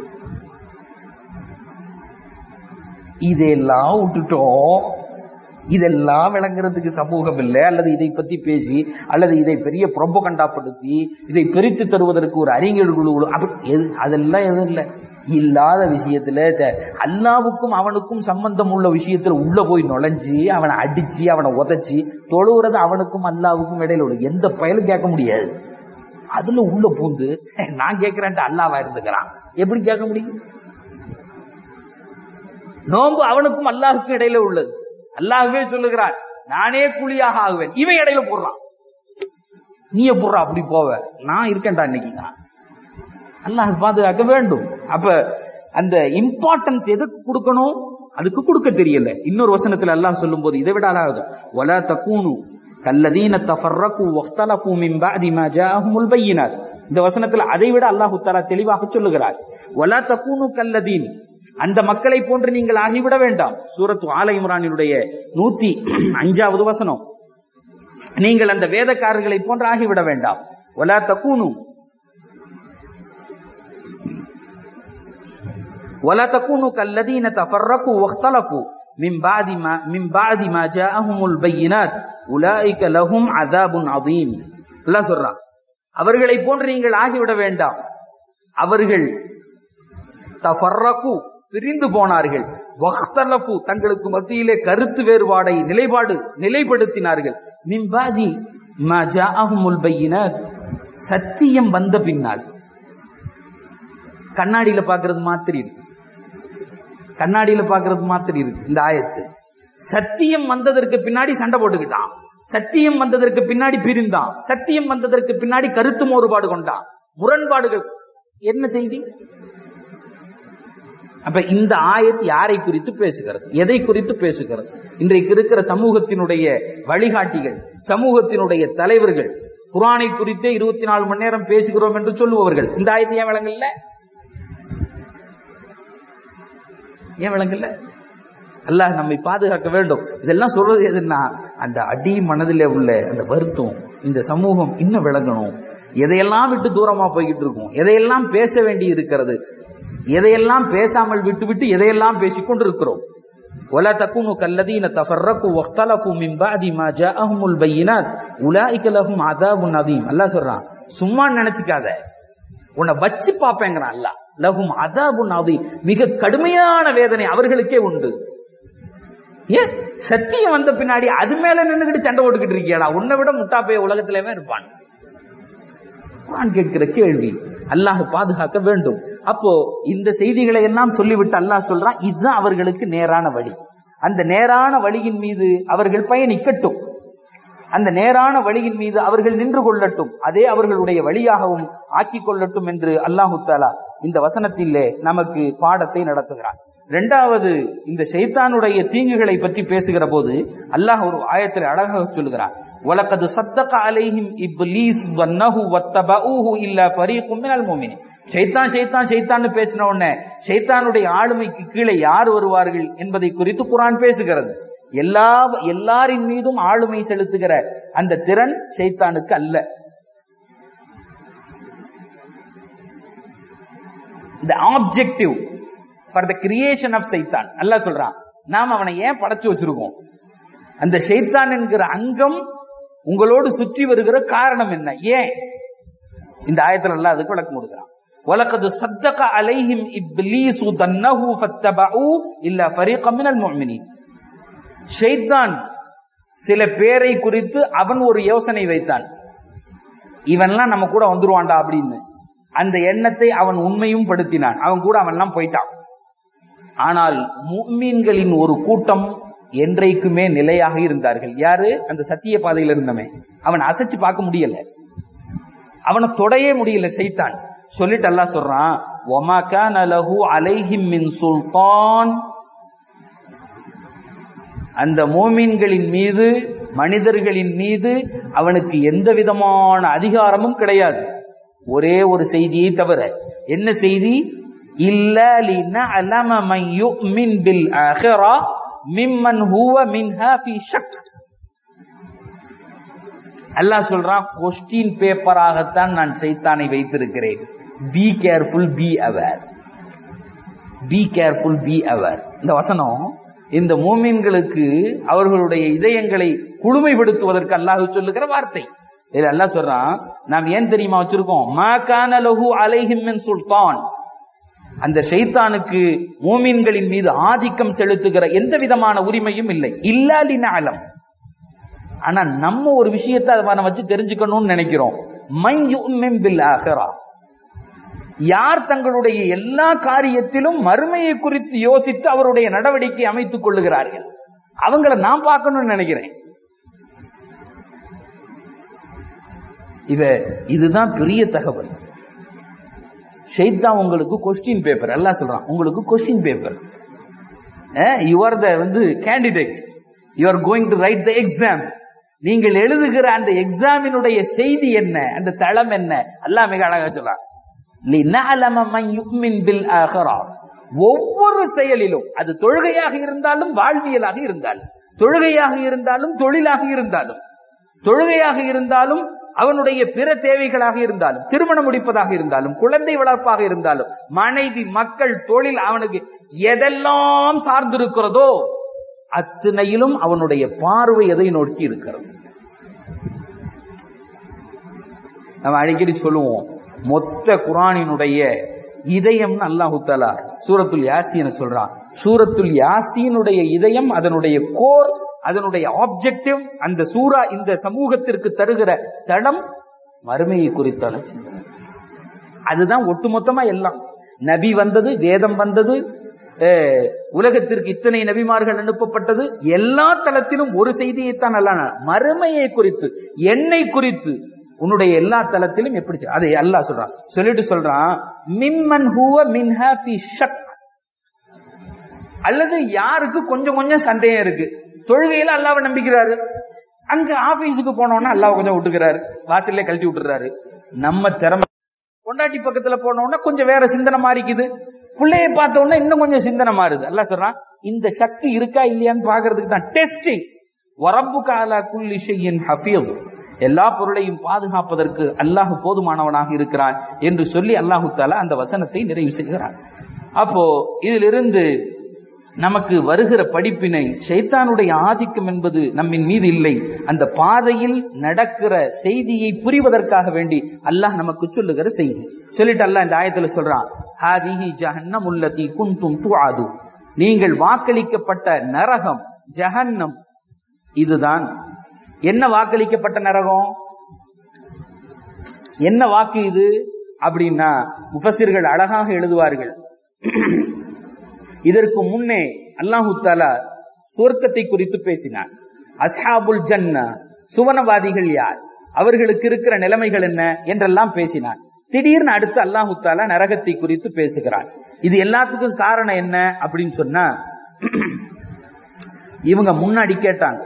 இதெல்லாம் விட்டுட்டோம் இதெல்லாம் விளங்குறதுக்கு சமூகம் இல்லை அல்லது இதை பத்தி பேசி அல்லது இதை பெரிய புறம்பகண்டாப்படுத்தி இதை பிரித்து தருவதற்கு ஒரு அறிஞர் குழு குழு அப்படி எது அதெல்லாம் எதுவும் இல்லை இல்லாத விஷயத்துல த- அல்லாவுக்கும் அவனுக்கும் சம்பந்தம் உள்ள விஷயத்துல உள்ள போய் நுழைஞ்சு அவனை அடிச்சு அவனை உதைச்சு தொழுவுறது அவனுக்கும் அல்லாவுக்கும் இடையில உள்ள எந்த பயலும் கேட்க முடியாது அதுல உள்ள பூந்து நான் கேட்கிறேன்ட்டு அல்லாவா இருந்துக்கிறான் எப்படி கேட்க முடியும் நோன்பு அவனுக்கும் அல்லாஹுக்கும் இடையில உள்ளது அல்லாஹ்வே சொல்லுகிறான் நானே கூலியாக ஆகுவேன் இவன் இடையில போடுறான் நீய போடுறா அப்படி போவ நான் இருக்கேன்டா இன்னைக்கு நான் அல்லாஹ் பாதுகாக்க வேண்டும் அப்ப அந்த இம்பார்ட்டன்ஸ் எதுக்கு கொடுக்கணும் அதுக்கு கொடுக்க தெரியல இன்னொரு வசனத்துல அல்லாஹ் சொல்லும்போது இதை விட அழகாது வலா தக்கூனு கல்லதீன தஃபர்ரகு வக்தலஃபு மின் பஅதி மா ஜாஅஹுமுல் பையினாத் இந்த வசனத்துல அதை விட அல்லாஹ் தஆலா தெளிவாக சொல்லுகிறார் வலா தக்கூனு கல்லதீன் அந்த மக்களை போன்று நீங்கள் ஆகிவிட வேண்டாம் சூரத்து ஆல இம்ரானினுடைய நூத்தி அஞ்சாவது வசனம் நீங்கள் அந்த வேதக்காரர்களை போன்று ஆகிவிட வேண்டாம் வலா தக்கூனு ولا تكونوا كالذين تفرقوا واختلفوا من بعد ما من بعد ما جاءهم البينات اولئك لهم عذاب عظيم அல்லாஹ் சொல்றான் அவர்களை போன்று நீங்கள் ஆகிவிட வேண்டாம் அவர்கள் தஃபர்ரகு பிரிந்து போனார்கள் வக்தலஃபு தங்களுக்கு மத்தியிலே கருத்து வேறுபாடை நிலைப்பாடு நிலைப்படுத்தினார்கள் மிம்பாதி மா ஜாஅஹுமுல் பையினாத் சத்தியம் வந்த பின்னால் கண்ணாடியில பாக்குறது மாத்திரி இருக்கு கண்ணாடியில பாக்குறது மாத்திரி இருக்கு இந்த ஆயத்து சத்தியம் வந்ததற்கு பின்னாடி சண்டை போட்டுக்கிட்டான் சத்தியம் வந்ததற்கு பின்னாடி பிரிந்தான் சத்தியம் வந்ததற்கு பின்னாடி கருத்து மாறுபாடு கொண்டான் முரண்பாடுகள் என்ன செய்தி அப்ப இந்த ஆயத் யாரை குறித்து பேசுகிறது எதை குறித்து பேசுகிறது இன்றைக்கு இருக்கிற சமூகத்தினுடைய வழிகாட்டிகள் சமூகத்தினுடைய தலைவர்கள் குரானை குறித்தே இருபத்தி நாலு மணி நேரம் பேசுகிறோம் என்று சொல்லுபவர்கள் இந்த ஆயத்து ஏன் விளங்கல ஏன் விளங்கல அல்லாஹ் நம்மை பாதுகாக்க வேண்டும் இதெல்லாம் சொல்றது எதுன்னா அந்த அடி மனதிலே உள்ள அந்த வருத்தம் இந்த சமூகம் இன்னும் விளங்கணும் எதையெல்லாம் விட்டு தூரமா போய்கிட்டு இருக்கும் எதையெல்லாம் பேச வேண்டி இருக்கிறது எதையெல்லாம் பேசாமல் விட்டு விட்டு எதையெல்லாம் பேசிக் கொண்டிருக்கிறோம் ولا تكونوا كالذين تفرقوا واختلفوا من بعد ما جاءهم البينات اولئك لهم عذاب عظيم அல்லாஹ் சொல்றான் சும்மா நினைச்சுக்காத உன்னை வச்சு பாப்பேங்கிறான் அல்லாஹ் லஹும் அதாபுன் அதீம் மிக கடுமையான வேதனை அவர்களுக்கே உண்டு ஏன் சத்தியம் வந்த பின்னாடி அது மேல நின்னுகிட்டு சண்டை போட்டுக்கிட்டு இருக்கியாடா உன்னை விட முட்டாப்பைய உலகத்திலேயே இருப்பான் குரான் கேட்கிற கேள்வி அல்லாஹ் பாதுகாக்க வேண்டும் அப்போ இந்த செய்திகளை எல்லாம் சொல்லிவிட்டு அல்லாஹ் சொல்றான் இதுதான் அவர்களுக்கு நேரான வழி அந்த நேரான வழியின் மீது அவர்கள் பயணிக்கட்டும் அந்த நேரான வழியின் மீது அவர்கள் நின்று கொள்ளட்டும் அதே அவர்களுடைய வழியாகவும் ஆக்கிக் கொள்ளட்டும் என்று அல்லாஹு தாலா இந்த வசனத்திலே நமக்கு பாடத்தை நடத்துகிறான் இரண்டாவது இந்த ஷைத்தானுடைய தீங்குகளை பற்றி பேசுகிற போது அல்லாஹ் ஒரு ஆயத்தில் அழகாக சொல்லுகிறான் وَلَقَدْ صَدَّقَ عَلَيْهِمْ إِبْلِيسُ ظَنَّهُ وَاتَّبَعُوهُ إِلَّا فَرِيقٌ مِنَ الْمُؤْمِنِينَ ஷைத்தான் ஷைத்தான் ஷைத்தான்னு பேசின உடனே ஷைத்தானுடைய ஆளுமைக்கு கீழே யார் வருவார்கள் என்பதை குறித்து குரான் பேசுகிறது எல்லா எல்லாரின் மீதும் ஆளுமை செலுத்துகிற அந்த திறன் ஷைத்தானுக்கு அல்ல the objective for the creation of சைத்தான் அல்லாஹ் சொல்றான் நாம் அவனை ஏன் படைச்சு வச்சிருக்கோம் அந்த ஷைத்தான் என்கிற அங்கம் உங்களோடு சுற்றி வருகிற காரணம் என்ன ஏன் இந்த ஆயத்துல அல்லாஹ் அதுக்கு விளக்கம் கொடுக்குறான் وَلَقَدْ صَدَّقَ عَلَيْهِمْ إِبْلِيسُ ظَنَّهُ فَاتَّبَعُوا إِلَّا فَرِيقًا مِنَ الْمُؤْمِنِينَ ஷைத்தான் சில பேரை குறித்து அவன் ஒரு யோசனை வைத்தான் இவன்லாம் நம்ம கூட வந்துருவான்டா அப்படின்னு அந்த எண்ணத்தை அவன் உண்மையும் படுத்தினான் அவன் கூட அவன்லாம் போயிட்டான் ஆனால் முக்மீன்களின் ஒரு கூட்டம் என்றைக்குமே நிலையாக இருந்தார்கள் யாரு அந்த சத்திய பாதையில் இருந்தவன் அவன் அசைச்சு பார்க்க முடியல அவனை தொடையே முடியல செய்தான் சொல்லிட்டு அல்லாஹ் சொல்றான் ஒமா கான லஹு அலைஹிம் மின் சுல்தான் அந்த மோமீன்களின் மீது மனிதர்களின் மீது அவனுக்கு எந்த விதமான அதிகாரமும் கிடையாது ஒரே ஒரு செய்தியை தவிர என்ன செய்தி இல்ல لنعلم من يؤمن بالآخرة ممن هو منها في شك அல்லாஹ் சொல்றான் கொஸ்டின் பேப்பராகத்தான் நான் சைத்தானை வைத்திருக்கிறேன் be careful be aware be careful be aware இந்த வசனம் இந்த மூமின்களுக்கு அவர்களுடைய இதயங்களை குளுமைப்படுத்துவதற்கு அல்லாஹ் சொல்லுகிற வார்த்தை இதுல அல்லாஹ் சொல்றான் நாம் ஏன் தெரியுமா வச்சிருக்கோம் மா கான லஹு அலைஹிம் மின் சுல்தான் அந்த ஷைத்தானுக்கு மூமின்களின் மீது ஆதிக்கம் செலுத்துகிற எந்த விதமான உரிமையும் இல்லை இல்லாலின அலம் ஆனா நம்ம ஒரு விஷயத்தை அவனை வச்சு தெரிஞ்சுக்கணும்னு நினைக்கிறோம் மை யுமின் பில் ஆஹிரா யார் தங்களுடைய எல்லா காரியத்திலும் மறுமையை குறித்து யோசித்து அவருடைய நடவடிக்கை அமைத்துக் கொள்ளுகிறார்கள் அவங்கள நான் பார்க்கணும்னு நினைக்கிறேன் இவ இதுதான் பெரிய தகவல் ஷெய்தா உங்களுக்கு கொஸ்டின் பேப்பர் எல்லாம் சொல்றான் உங்களுக்கு question paper you are the வந்து candidate you are going to write the exam நீங்கள் எழுதுகிற அந்த எக்ஸாமினுடைய செய்தி என்ன அந்த தளம் என்ன அல்லாஹ் மிக அழகா சொல்றான் لِنَعْلَمَ مَنْ يُؤْمِنْ بِالْآخِرَةِ ஒவ்வொரு செயலிலும் அது தொழுகையாக இருந்தாலும் வாழ்வியலாக இருந்தாலும் தொழுகையாக இருந்தாலும் தொழிலாக இருந்தாலும் தொழுகையாக இருந்தாலும் அவனுடைய பிற தேவைகளாக இருந்தாலும் திருமணம் முடிப்பதாக இருந்தாலும் குழந்தை வளர்ப்பாக இருந்தாலும் மனைவி மக்கள் தொழில் அவனுக்கு எதெல்லாம் சார்ந்திருக்கிறதோ அத்தனையிலும் அவனுடைய பார்வை எதை நோக்கி இருக்கிறது நம்ம அடிக்கடி சொல்லுவோம் மொத்த குரானினுடைய இதயம்னு அல்லாஹு தாலா சூரத்துல் யாசீன சொல்றான் சூரத்துல் யாசீனுடைய இதயம் அதனுடைய கோர் அதனுடைய ஆப்ஜெக்டிவ் அந்த சூரா இந்த சமூகத்திற்கு தருகிற தடம் மறுமையை குறித்தான சிந்தனை அதுதான் ஒட்டுமொத்தமா எல்லாம் நபி வந்தது வேதம் வந்தது அஹ், உலகத்திற்கு இத்தனை நபிமார்கள் அனுப்பப்பட்டது எல்லா தளத்திலும் ஒரு செய்தியைத்தான் அல்லாஹ் மறுமையை குறித்து என்னை குறித்து உன்னுடைய எல்லா தளத்திலும் எப்படி செய்- அதை அல்லாஹ் சொல்றான் சொல்லிட்டு சொல்றான் மிம்மன் ஹுவ மின்ஹா ஃபி ஷக் அல்லது யாருக்கு கொஞ்சம் கொஞ்சம் சந்தேகம் இருக்கு தொழுகையில அல்லாவை நம்பிக்கிறாரு அங்க ஆபீஸுக்கு போனோம்னா அல்லாஹ் கொஞ்சம் விட்டுக்கிறாரு வாசல்ல கழட்டி விட்டுறாரு நம்ம திறமை பொண்டாட்டி பக்கத்துல போனோம்னா கொஞ்சம் வேற சிந்தனை மாறிக்குது பிள்ளைய பார்த்த உடனே இன்னும் கொஞ்சம் சிந்தனை மாறுது அல்லாஹ் சொல்றான் இந்த சக்தி இருக்கா இல்லையான்னு பாக்குறதுக்கு தான் டெஸ்டிங் வரப்பு காலா குல்லி ஷையின் ஹஃபீஸ் எல்லா பொருளையும் பாதுகாப்பதற்கு அல்லாஹ் போதுமானவனாக இருக்கிறான் என்று சொல்லி அல்லாஹு தாலா அந்த வசனத்தை நிறைவு செய்கிறான் அப்போ இதிலிருந்து நமக்கு வருகிற படிப்பினை ஷைத்தானுடைய ஆதிக்கம் என்பது நம்மின் மீது இல்லை அந்த பாதையில் நடக்கிற செய்தியை புரிவதற்காக வேண்டி அல்லாஹ் நமக்கு சொல்லுகிற செய்தி சொல்லிட்டு அல்லாஹ் இந்த ஆயத்துல சொல்றான் ஹாதிஹி ஜஹன்னம் உள்ளதி குந்தும் துஆது நீங்கள் வாக்களிக்கப்பட்ட நரகம் ஜஹன்னம் இதுதான் என்ன வாக்களிக்கப்பட்ட நரகம் என்ன வாக்கு இது அப்படின்னா முஃபஸிர்கள் அழகாக எழுதுவார்கள் இதற்கு முன்னே அல்லாஹு தாலா சுவர்க்கத்தை குறித்து பேசினான் அஸ்ஹாபுல் ஜன்னா சுவனவாதிகள் யார் அவர்களுக்கு இருக்கிற நிலைமைகள் என்ன என்றெல்லாம் பேசினான் திடீர்னு அடுத்து அல்லாஹு தாலா நரகத்தை குறித்து பேசுகிறான் இது எல்லாத்துக்கும் காரணம் என்ன அப்படின்னு சொன்னா இவங்க முன்னாடி கேட்டாங்க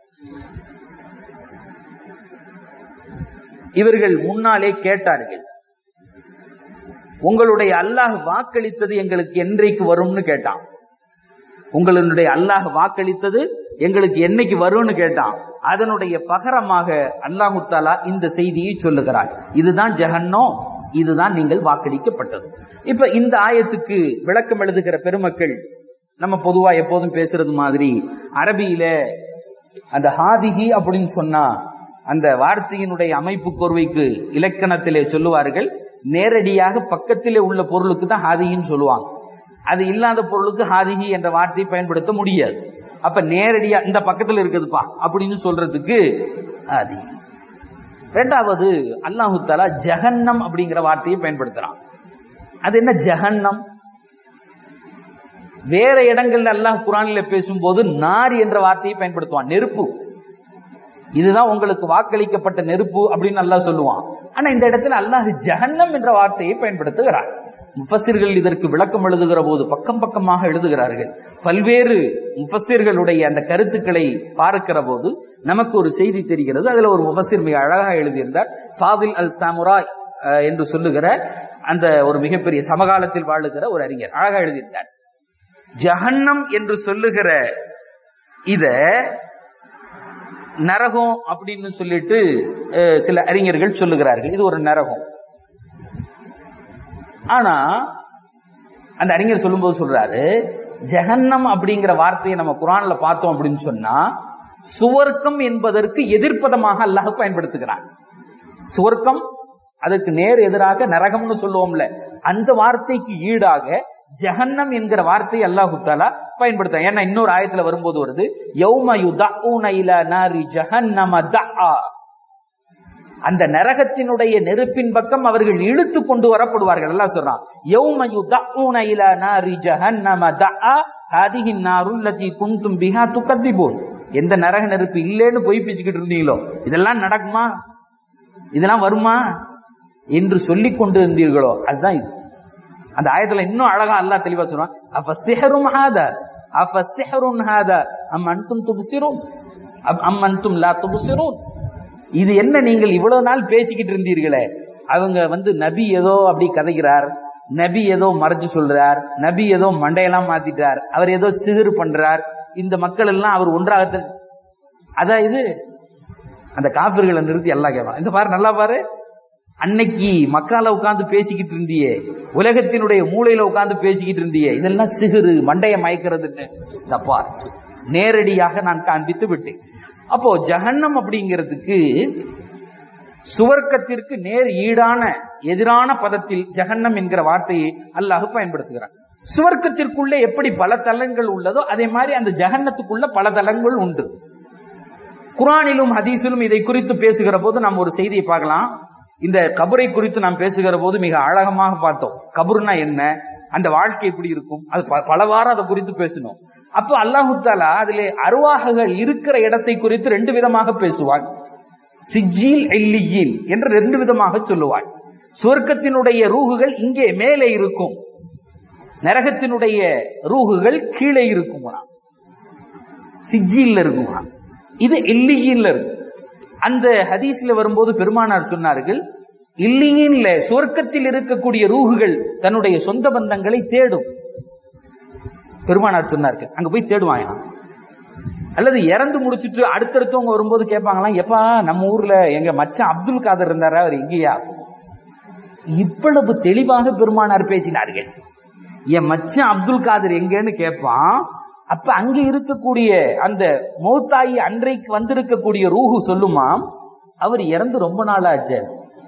இவர்கள் முன்னாலே கேட்டார்கள் உங்களுடைய அல்லாஹ் வாக்களித்தது எங்களுக்கு என்றைக்கு வரும்னு கேட்டான் உங்களுடைய அல்லாஹ் வாக்களித்தது எங்களுக்கு என்னைக்கு வரும்னு கேட்டான் அதனுடைய பகரமாக அல்லாஹு தாலா இந்த செய்தியை சொல்லுகிறார் இதுதான் ஜஹன்னோ இதுதான் நீங்கள் வாக்களிக்கப்பட்டது இப்ப இந்த ஆயத்துக்கு விளக்கம் எழுதுகிற பெருமக்கள் நம்ம பொதுவா எப்போதும் பேசுறது மாதிரி அரபியில அந்த ஹாதிஹி அப்படின்னு சொன்னா அந்த வார்த்தையினுடைய அமைப்பு கோர்வைக்கு இலக்கணத்திலே சொல்லுவார்கள் நேரடியாக பக்கத்திலே உள்ள பொருளுக்கு தான் ஹாதிகின்னு சொல்லுவாங்க அது இல்லாத பொருளுக்கு ஹாதிகி என்ற வார்த்தையை பயன்படுத்த முடியாது அப்ப நேரடியா இந்த பக்கத்துல இருக்குதுப்பா அப்படின்னு சொல்றதுக்கு ஹாதிகி ரெண்டாவது அல்லாஹு தாலா ஜஹன்னம் அப்படிங்கிற வார்த்தையை பயன்படுத்துறான் அது என்ன ஜஹன்னம் வேற இடங்கள்ல அல்லாஹ் குரானில பேசும்போது நார் என்ற வார்த்தையை பயன்படுத்துவான் நெருப்பு இதுதான் உங்களுக்கு வாக்களிக்கப்பட்ட நெருப்பு அப்படின்னு அல்லாஹ் சொல்லுவான் ஆனா இந்த இடத்துல அல்லாஹ் ஜஹன்னம் என்ற வார்த்தையை பயன்படுத்துகிறார் முஃபசிர்கள் இதற்கு விளக்கம் எழுதுகிற போது பக்கம் பக்கமாக எழுதுகிறார்கள் பல்வேறு முஃபசிர்களுடைய அந்த கருத்துக்களை பார்க்கிற போது நமக்கு ஒரு செய்தி தெரிகிறது அதுல ஒரு முஃபசிர் மிக அழகாக எழுதியிருந்தார் ஃபாதில் அல் சாமுராய் அஹ், என்று சொல்லுகிற அந்த ஒரு மிகப்பெரிய சமகாலத்தில் வாழுகிற ஒரு அறிஞர் அழகா எழுதியிருந்தார் ஜஹன்னம் என்று சொல்லுகிற இத நரகம் அப்படின்னு சொல்லிட்டு அஹ், சில அறிஞர்கள் சொல்லுகிறார்கள் இது ஒரு நரகம் ஆனா அந்த அறிஞர் சொல்லும்போது சொல்றாரு ஜஹன்னம் அப்படிங்கிற வார்த்தையை நம்ம குரான்ல பார்த்தோம் அப்படின்னு சொன்னா சுவர்க்கம் என்பதற்கு எதிர்ப்பதமாக அல்லாஹ் பயன்படுத்துகிறான் சுவர்க்கம் அதற்கு நேர் எதிராக நரகம்னு சொல்லுவோம்ல அந்த வார்த்தைக்கு ஈடாக ஜஹன்னம் என்கிற வார்த்தையை அல்லாஹு தாலா பயன்படுத்த ஏன்னா இன்னொரு ஆயத்துல வரும்போது வருது யௌம யுதஊன இலா நாரி ஜஹன்னம தஆ அந்த நரகத்தினுடைய நெருப்பின் பக்கம் அவர்கள் இழுத்து கொண்டு வரப்படுவார்கள் எல்லாம் சொல்றான் யௌம யுதஊன இலா நாரி ஜஹன்னம தஆ ஹாதிஹி நாருல் லதி குன்தும் பிஹா துகதிபூன் எந்த நரக நெருப்பு இல்லைன்னு பொய் பேசிக்கிட்டு இருந்தீங்களோ இதெல்லாம் நடக்குமா இதெல்லாம் வருமா என்று சொல்லிக் கொண்டு இருந்தீர்களோ அதுதான் இது அந்த ஆயத்துல இன்னும் அழகா அல்லாஹ் தெளிவா சொல்றான் அப்ப சிஹரும் ஹாதா அப்ப சிஹரும் ஹாதா அம் அன்தும் துபுசிரும் அம் அன்தும் லா துபுசிரும் இது என்ன நீங்கள் இவ்வளவு நாள் பேசிக்கிட்டு இருந்தீர்களே அவங்க வந்து நபி ஏதோ அப்படி கதைக்கிறார் நபி ஏதோ மறைச்சு சொல்றார் நபி ஏதோ மண்டையெல்லாம் மாத்திட்டார் அவர் ஏதோ சிகிறு பண்றார் இந்த மக்கள் எல்லாம் அவர் ஒன்றாக அதான் இது அந்த காபிர்களை நிறுத்தி எல்லாம் கேட்பான் இந்த பாரு நல்லா பாரு அன்னைக்கு மக்கால உட்கார்ந்து பேசிக்கிட்டு இருந்தியே உலகத்தினுடைய மூளையில உட்கார்ந்து பேசிக்கிட்டு இருந்தியே இதெல்லாம் சிகுறு மண்டைய மயக்கிறதுன்னு தப்பா நேரடியாக நான் காண்பித்து விட்டேன் அப்போ ஜஹன்னம் அப்படிங்கிறதுக்கு சுவர்க்கத்திற்கு நேர் ஈடான எதிரான பதத்தில் ஜஹன்னம் என்கிற வார்த்தையை அல்லாஹ் பயன்படுத்துகிறான் சுவர்க்கத்திற்குள்ளே எப்படி பல தலங்கள் உள்ளதோ அதே மாதிரி அந்த ஜஹன்னத்துக்குள்ள பல தலங்கள் உண்டு குரானிலும் ஹதீஸிலும் இதை குறித்து பேசுகிற போது நாம் ஒரு செய்தியை பார்க்கலாம் இந்த கபரை குறித்து நாம் பேசுகிற போது மிக அழகமாக பார்த்தோம் கபர்னா என்ன அந்த வாழ்க்கை எப்படி இருக்கும் அது ப- பலவாறு அதை குறித்து பேசணும் அப்போ அல்லாஹு தாலா அதிலே அருவாககள் இருக்கிற இடத்தை குறித்து ரெண்டு விதமாக பேசுவான் சிஜீல் எல்லியீல் என்று ரெண்டு விதமாக சொல்லுவாள் சுவர்க்கத்தினுடைய ரூகுகள் இங்கே மேலே இருக்கும் நரகத்தினுடைய ரூகுகள் கீழே இருக்குமா சிஜியில் இருக்குமா இது இல்லியின்ல இருக்கு அந்த ஹதீஸ்ல வரும்போது பெருமானார் சொன்னார்கள் இல்லியின்ல சுவர்க்கத்தில் இருக்கக்கூடிய ரூகுகள் தன்னுடைய சொந்த பந்தங்களை தேடும் பெருமானார் சொன்னார்கள் அங்க போய் தேடுவாங்க அல்லது இறந்து முடிச்சிட்டு அடுத்தடுத்தவங்க வரும்போது கேட்பாங்களாம் எப்பா நம்ம ஊர்ல எங்க மச்சான் அப்துல் காதர் இருந்தாரா அவர் எங்கேயா இவ்வளவு தெளிவாக பெருமானார் பேசினார்கள் என் மச்சான் அப்துல் காதர் எங்கன்னு கேட்பான் அப்ப அங்க இருக்கக்கூடிய அந்த மௌத்தாயி அன்றைக்கு வந்திருக்கக்கூடிய ரூஹு சொல்லுமாம் அவர் இறந்து ரொம்ப நாள் ஆச்சு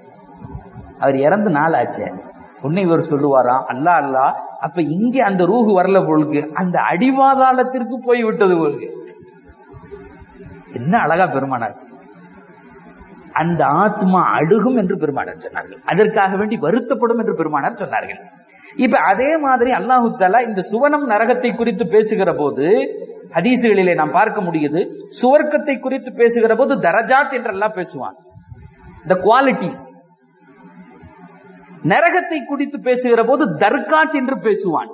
அவர் இறந்து நாள் ஆச்சு உன்னை இவர் சொல்லுவாராம் அல்லா அல்லா அப்ப இங்க அந்த ரூஹு வரல பொழுது அந்த அடிவாதாளத்திற்கு போய் விட்டது பொழுது என்ன அழகா பெருமானாச்சு அந்த ஆத்மா அழுகும் என்று பெருமானார் சொன்னார்கள் அதற்காக வேண்டி வருத்தப்படும் என்று பெருமானார் சொன்னார்கள் இப்ப அதே மாதிரி அல்லாஹு தாலா இந்த சுவனம் நரகத்தை குறித்து பேசுகிற போது ஹதீசுகளிலே நாம் பார்க்க முடியுது சுவர்க்கத்தை குறித்து பேசுகிற போது தரஜாத் என்றெல்லாம் பேசுவான் த குவாலிட்டிஸ் நரகத்தை குறித்து பேசுகிற போது தர்காத் என்று பேசுவான்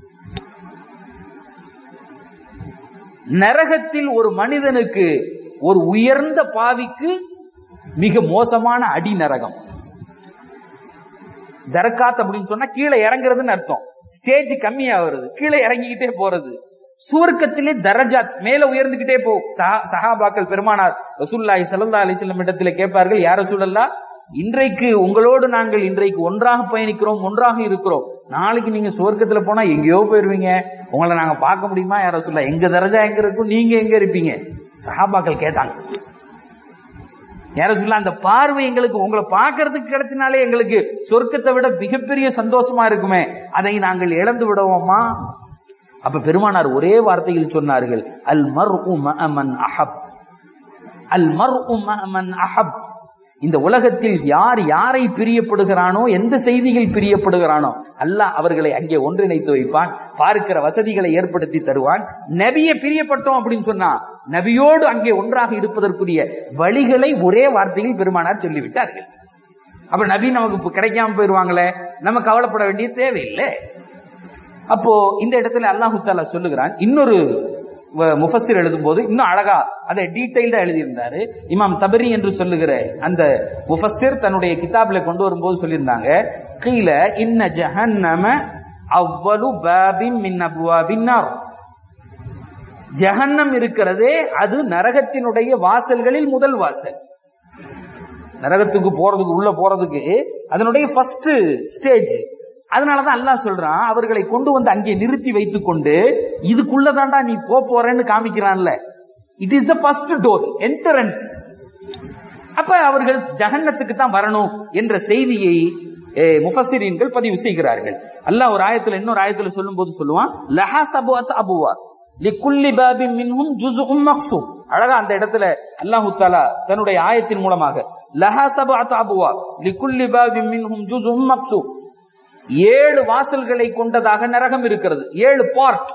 நரகத்தில் ஒரு மனிதனுக்கு ஒரு உயர்ந்த பாவிக்கு மிக மோசமான அடி நரகம் தர்காத் அப்படின்னு சொன்னா கீழே இறங்குறதுன்னு அர்த்தம் ஸ்டேஜ் கம்மியா வருது கீழே இறங்கிக்கிட்டே போறது சுவர்க்கத்திலே தரஜாத் மேல உயர்ந்துகிட்டே போ சஹா- சஹாபாக்கள் பெருமானார் ரசூல்லாஹி ஸல்லல்லாஹு அலைஹி வஸல்லம் இடத்துல கேட்பார்கள் யார சொல்லல்லா இன்றைக்கு உங்களோடு நாங்கள் இன்றைக்கு ஒன்றாக பயணிக்கிறோம் ஒன்றாக இருக்கிறோம் நாளைக்கு நீங்க சுவர்க்கத்துல போனா எங்கேயோ போயிருவீங்க உங்களை நாங்க பார்க்க முடியுமா யாரோ சொல்ல எங்க தரஜா எங்க இருக்கும் நீங்க எங்க இருப்பீங்க சஹாபாக்கள் கேட்டாங்க யார சொல்ல அந்த பார்வை எங்களுக்கு உங்களை பார்க்கறதுக்கு கிடைச்சினாலே எங்களுக்கு சொர்க்கத்தை விட மிகப்பெரிய சந்தோஷமா இருக்குமே அதை நாங்கள் இழந்து விடுவோமா அப்ப பெருமானார் ஒரே வார்த்தையில் சொன்னார்கள் அல் மர் மன் அஹப் அல் மர் மன் அஹப் இந்த உலகத்தில் யார் யாரை பிரியப்படுகிறானோ எந்த செய்திகள் பிரியப்படுகிறானோ அல்லாஹ் அவர்களை அங்கே ஒன்றிணைத்து வைப்பான் பார்க்கிற வசதிகளை ஏற்படுத்தி தருவான் நபியை பிரியப்பட்டோம் அப்படின்னு சொன்னா நபியோடு அங்கே ஒன்றாக இருப்பதற்குரிய வழிகளை ஒரே வார்த்தையில் பெருமானார் சொல்லிவிட்டார்கள் அப்ப நபி நமக்கு கிடைக்காம போயிருவாங்களே நம்ம கவலைப்பட வேண்டிய தேவையில்லை அப்போ இந்த இடத்துல அல்லாஹு தாலா சொல்லுகிறான் இன்னொரு முஃபஸிர் எழுதும் போது இன்னும் அழகா அதை டீடைல்டா எழுதியிருந்தாரு இமாம் தபரி என்று சொல்லுகிற அந்த முஃபஸிர் தன்னுடைய கிதாபில கொண்டு வரும்போது சொல்லியிருந்தாங்க கீழ இன்ன ஜஹன்னம அவ்வளு பாபின் மின் அபுவாபின்னார் ஜஹன்னம் இருக்கிறதே அது நரகத்தினுடைய வாசல்களில் முதல் வாசல் நரகத்துக்கு போறதுக்கு உள்ள போறதுக்கு அதனுடைய ஃபர்ஸ்ட் ஸ்டேஜ் அதனாலதான் அல்லாஹ் சொல்றான் அவர்களை கொண்டு வந்து அங்கே நிறுத்தி வைத்துக் கொண்டு இதுக்குள்ளதாண்டா நீ போ போறேன்னு காமிக்கிறான்ல it is the first door entrance அப்ப அவர்கள் ஜகன்னத்துக்கு தான் வரணும் என்ற செய்தியை முஃபசிரீன்கள் பதிவு செய்கிறார்கள் அல்லாஹ் ஒரு ஆயத்துல இன்னொரு ஆயத்துல சொல்லும் போது சொல்லுவான் லஹா சபுவத் அபுவா லிக்குல்லி பாபி மின்ஹும் ஜுஸும் மக்சூம் அழகா அந்த இடத்துல அல்லாஹு தாலா தன்னுடைய ஆயத்தின் மூலமாக லஹா சபுவத் அபுவா லிக்குல்லி பாபி மின்ஹும் ஜுஸும் மக்சூம் ஏழு வாசல்களை கொண்டதாக நரகம் இருக்கிறது ஏழு பார்ட்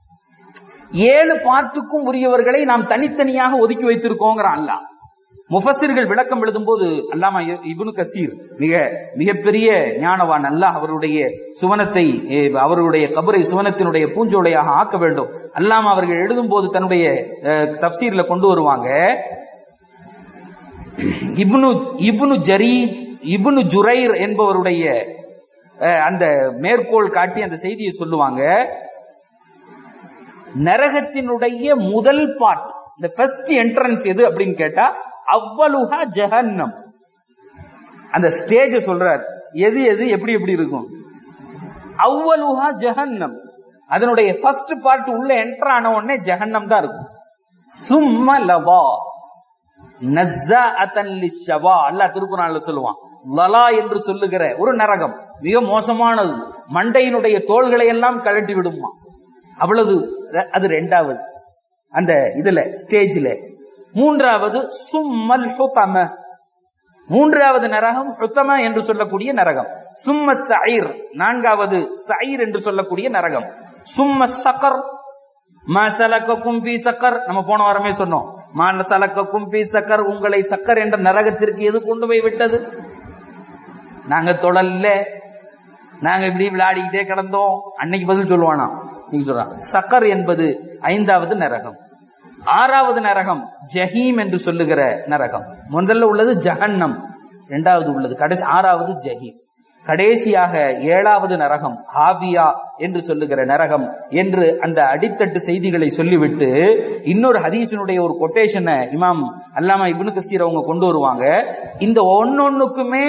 ஏழு பார்ட்டுக்கும் உரியவர்களை நாம் தனித்தனியாக ஒதுக்கி வைத்திருக்கோங்கிறான் அல்லா முஃபசிர்கள் விளக்கம் எழுதும் போது அல்லாமா இபுனு கசீர் மிக மிகப்பெரிய ஞானவான் அல்லாஹ் அவருடைய சுவனத்தை அவருடைய கபரை சுவனத்தினுடைய பூஞ்சோலையாக ஆக்க வேண்டும் அல்லாம அவர்கள் எழுதும் போது தன்னுடைய தப்சீர்ல கொண்டு வருவாங்க இப்னு இப்னு ஜரி இப்னு ஜுரைர் என்பவருடைய அந்த மேற்கோள் காட்டி அந்த செய்தியை சொல்லுவாங்க நரகத்தினுடைய முதல் பார்ட் இந்த ஃபர்ஸ்ட் என்ட்ரன்ஸ் எது அப்படின்னு கேட்டா அவ்வளுஹா ஜஹன்னம் அந்த ஸ்டேஜ் சொல்றார் எது எது எப்படி எப்படி இருக்கும் அவ்வளுஹா ஜஹன்னம் அதனுடைய ஃபர்ஸ்ட் பார்ட் உள்ள என்டர் ஆன உடனே ஜஹன்னம் தான் இருக்கும் சும்ம லவா நஸ்ஸா அத்தன் லிஷவா அல்லாஹ் திருக்குறான்ல சொல்லுவான் லலா என்று சொல்லுகிற ஒரு நரகம் மிக மோசமானது மண்டையினுடைய தோள்களை எல்லாம் கழட்டி விடுமா அவ்வளவு அது ரெண்டாவது அந்த இதுல ஸ்டேஜ்ல மூன்றாவது சும்மல் ஹுதம மூன்றாவது நரகம் ஹுத்தம என்று சொல்லக்கூடிய நரகம் சும்ம சயிர் நான்காவது சயிர் என்று சொல்லக்கூடிய நரகம் சும்ம சக்கர் மசலக்கும் பி சக்கர் நம்ம போன வாரமே சொன்னோம் மாசலக்கும் பி சக்கர் உங்களை சக்கர் என்ற நரகத்திற்கு எது கொண்டு போய் விட்டது நாங்க தொடல்ல நாங்க இப்படி விளையாடிக்கிட்டே கிடந்தோம் அன்னைக்கு பதில் சொல்லுவானா நீங்க சொல்றான் சக்கர் என்பது ஐந்தாவது நரகம் ஆறாவது நரகம் ஜஹீம் என்று சொல்லுகிற நரகம் முதல்ல உள்ளது ஜஹன்னம் இரண்டாவது உள்ளது கடைசி ஆறாவது ஜஹீம் கடைசியாக ஏழாவது நரகம் ஹாபியா என்று சொல்லுகிற நரகம் என்று அந்த அடித்தட்டு செய்திகளை சொல்லிவிட்டு இன்னொரு ஹதீஸினுடைய ஒரு கொட்டேஷனை இமாம் அல்லாமா இப்னு கசீர் அவங்க கொண்டு வருவாங்க இந்த ஒன்னொன்னுக்குமே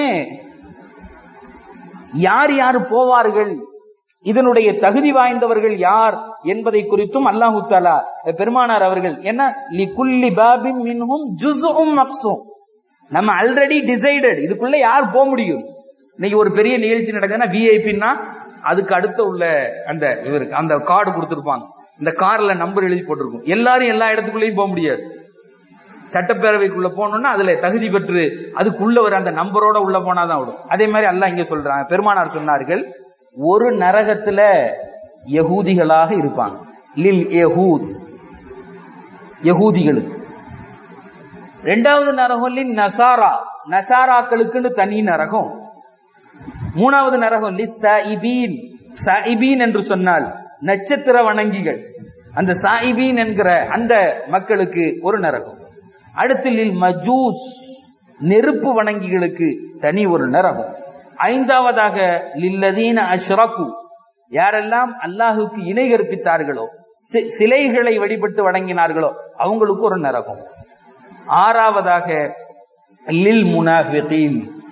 யார் யார் போவார்கள் இதனுடைய தகுதி வாய்ந்தவர்கள் யார் என்பதை குறித்தும் அல்லாஹு தாலா பெருமானார் அவர்கள் என்ன லிகுல்லி பாபின் மின்ஹும் ஜுஸும் மக்ஸும் நம்ம ஆல்ரெடி டிசைடட் இதுக்குள்ள யார் போக முடியும் இன்னைக்கு ஒரு பெரிய நிகழ்ச்சி நடக்குதுன்னா விஐபின்னா அதுக்கு அடுத்த உள்ள அந்த இவருக்கு அந்த கார்டு கொடுத்துருப்பாங்க இந்த கார்ல நம்பர் எழுதி போட்டிருக்கும் எல்லாரும் எல்லா இடத்துக்குள்ளேயும் போக முடியாது சட்டப்பேரவைக்குள்ள போனோம்னா அதுல தகுதி பெற்று அதுக்குள்ள ஒரு அந்த நம்பரோட உள்ள போனாதான் விடும் அதே மாதிரி அல்லாஹ் இங்க சொல்றாங்க பெருமானார் சொன்னார்கள் ஒரு நரகத்துல யகூதிகளாக இருப்பாங்க லில் யஹூத் யகூதிகளுக்கு ரெண்டாவது நரகம் லில் நசாரா நசாராக்களுக்குன்னு தனி நரகம் மூணாவது நரகம் லி சாயிபீன் சாயிபீன் என்று சொன்னால் நட்சத்திர வணங்கிகள் அந்த சாயிபீன் என்கிற அந்த மக்களுக்கு ஒரு நரகம் அடுத்து லில் மஜூஸ் நெருப்பு வணங்கிகளுக்கு தனி ஒரு நரகம் ஐந்தாவதாக லில்லதீன அஷ்ரகு யாரெல்லாம் அல்லாஹுக்கு இணை கற்பித்தார்களோ சிலைகளை வழிபட்டு வணங்கினார்களோ அவங்களுக்கு ஒரு நரகம் ஆறாவதாக லில் முனாஃபிகீன்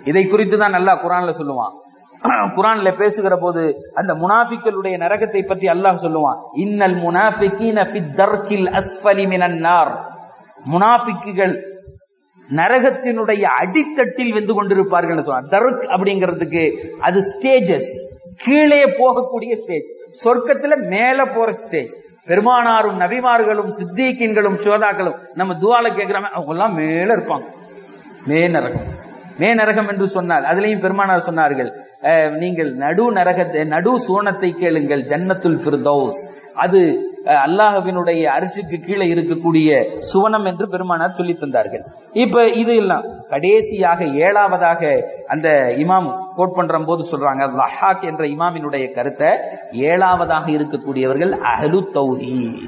இதை குறித்து தான் அல்லாஹ் குரான்ல சொல்லுவான் குரான்ல பேசுகிற போது அந்த முனாஃபிக்களுடைய நரகத்தை பற்றி அல்லாஹ் சொல்லுவான் இன்னல் முனாஃபிகீன ஃபி தர்கில் அஸ்ஃபலி மினன் நார் முனாஃபிக்குகள் நரகத்தினுடைய அடித்தட்டில் வெந்து கொண்டிருப்பார்கள் சொல்லுவாங்க தர்க் அப்படிங்கிறதுக்கு அது ஸ்டேஜஸ் கீழே போகக்கூடிய ஸ்டேஜ் சொர்க்கத்துல மேல போற ஸ்டேஜ் பெருமானாரும் நபிமார்களும் சித்திகீன்களும் சோதாக்களும் நம்ம துவால கேட்கிறாங்க அவங்க எல்லாம் மேல இருப்பாங்க மே நரகம் மே நரகம் என்று சொன்னால் அதுலயும் பெருமானார் சொன்னார்கள் அஹ், நீங்கள் நடு நரகத்தை நடு சோனத்தை கேளுங்கள் ஜன்னத்துல் ஃபிர்தௌஸ் அது அஹ், அல்லாஹ்வினுடைய அரிசிக்கு கீழே இருக்கக்கூடிய சுவனம் என்று பெருமானார் சொல்லி தந்தார்கள் இப்ப இது எல்லாம் கடைசியாக ஏழாவதாக அந்த இமாம் கோட் பண்ற போது சொல்றாங்க லஹாக் என்ற இமாமினுடைய கருத்தை ஏழாவதாக இருக்கக்கூடியவர்கள் அஹ்லு தௌஹீத்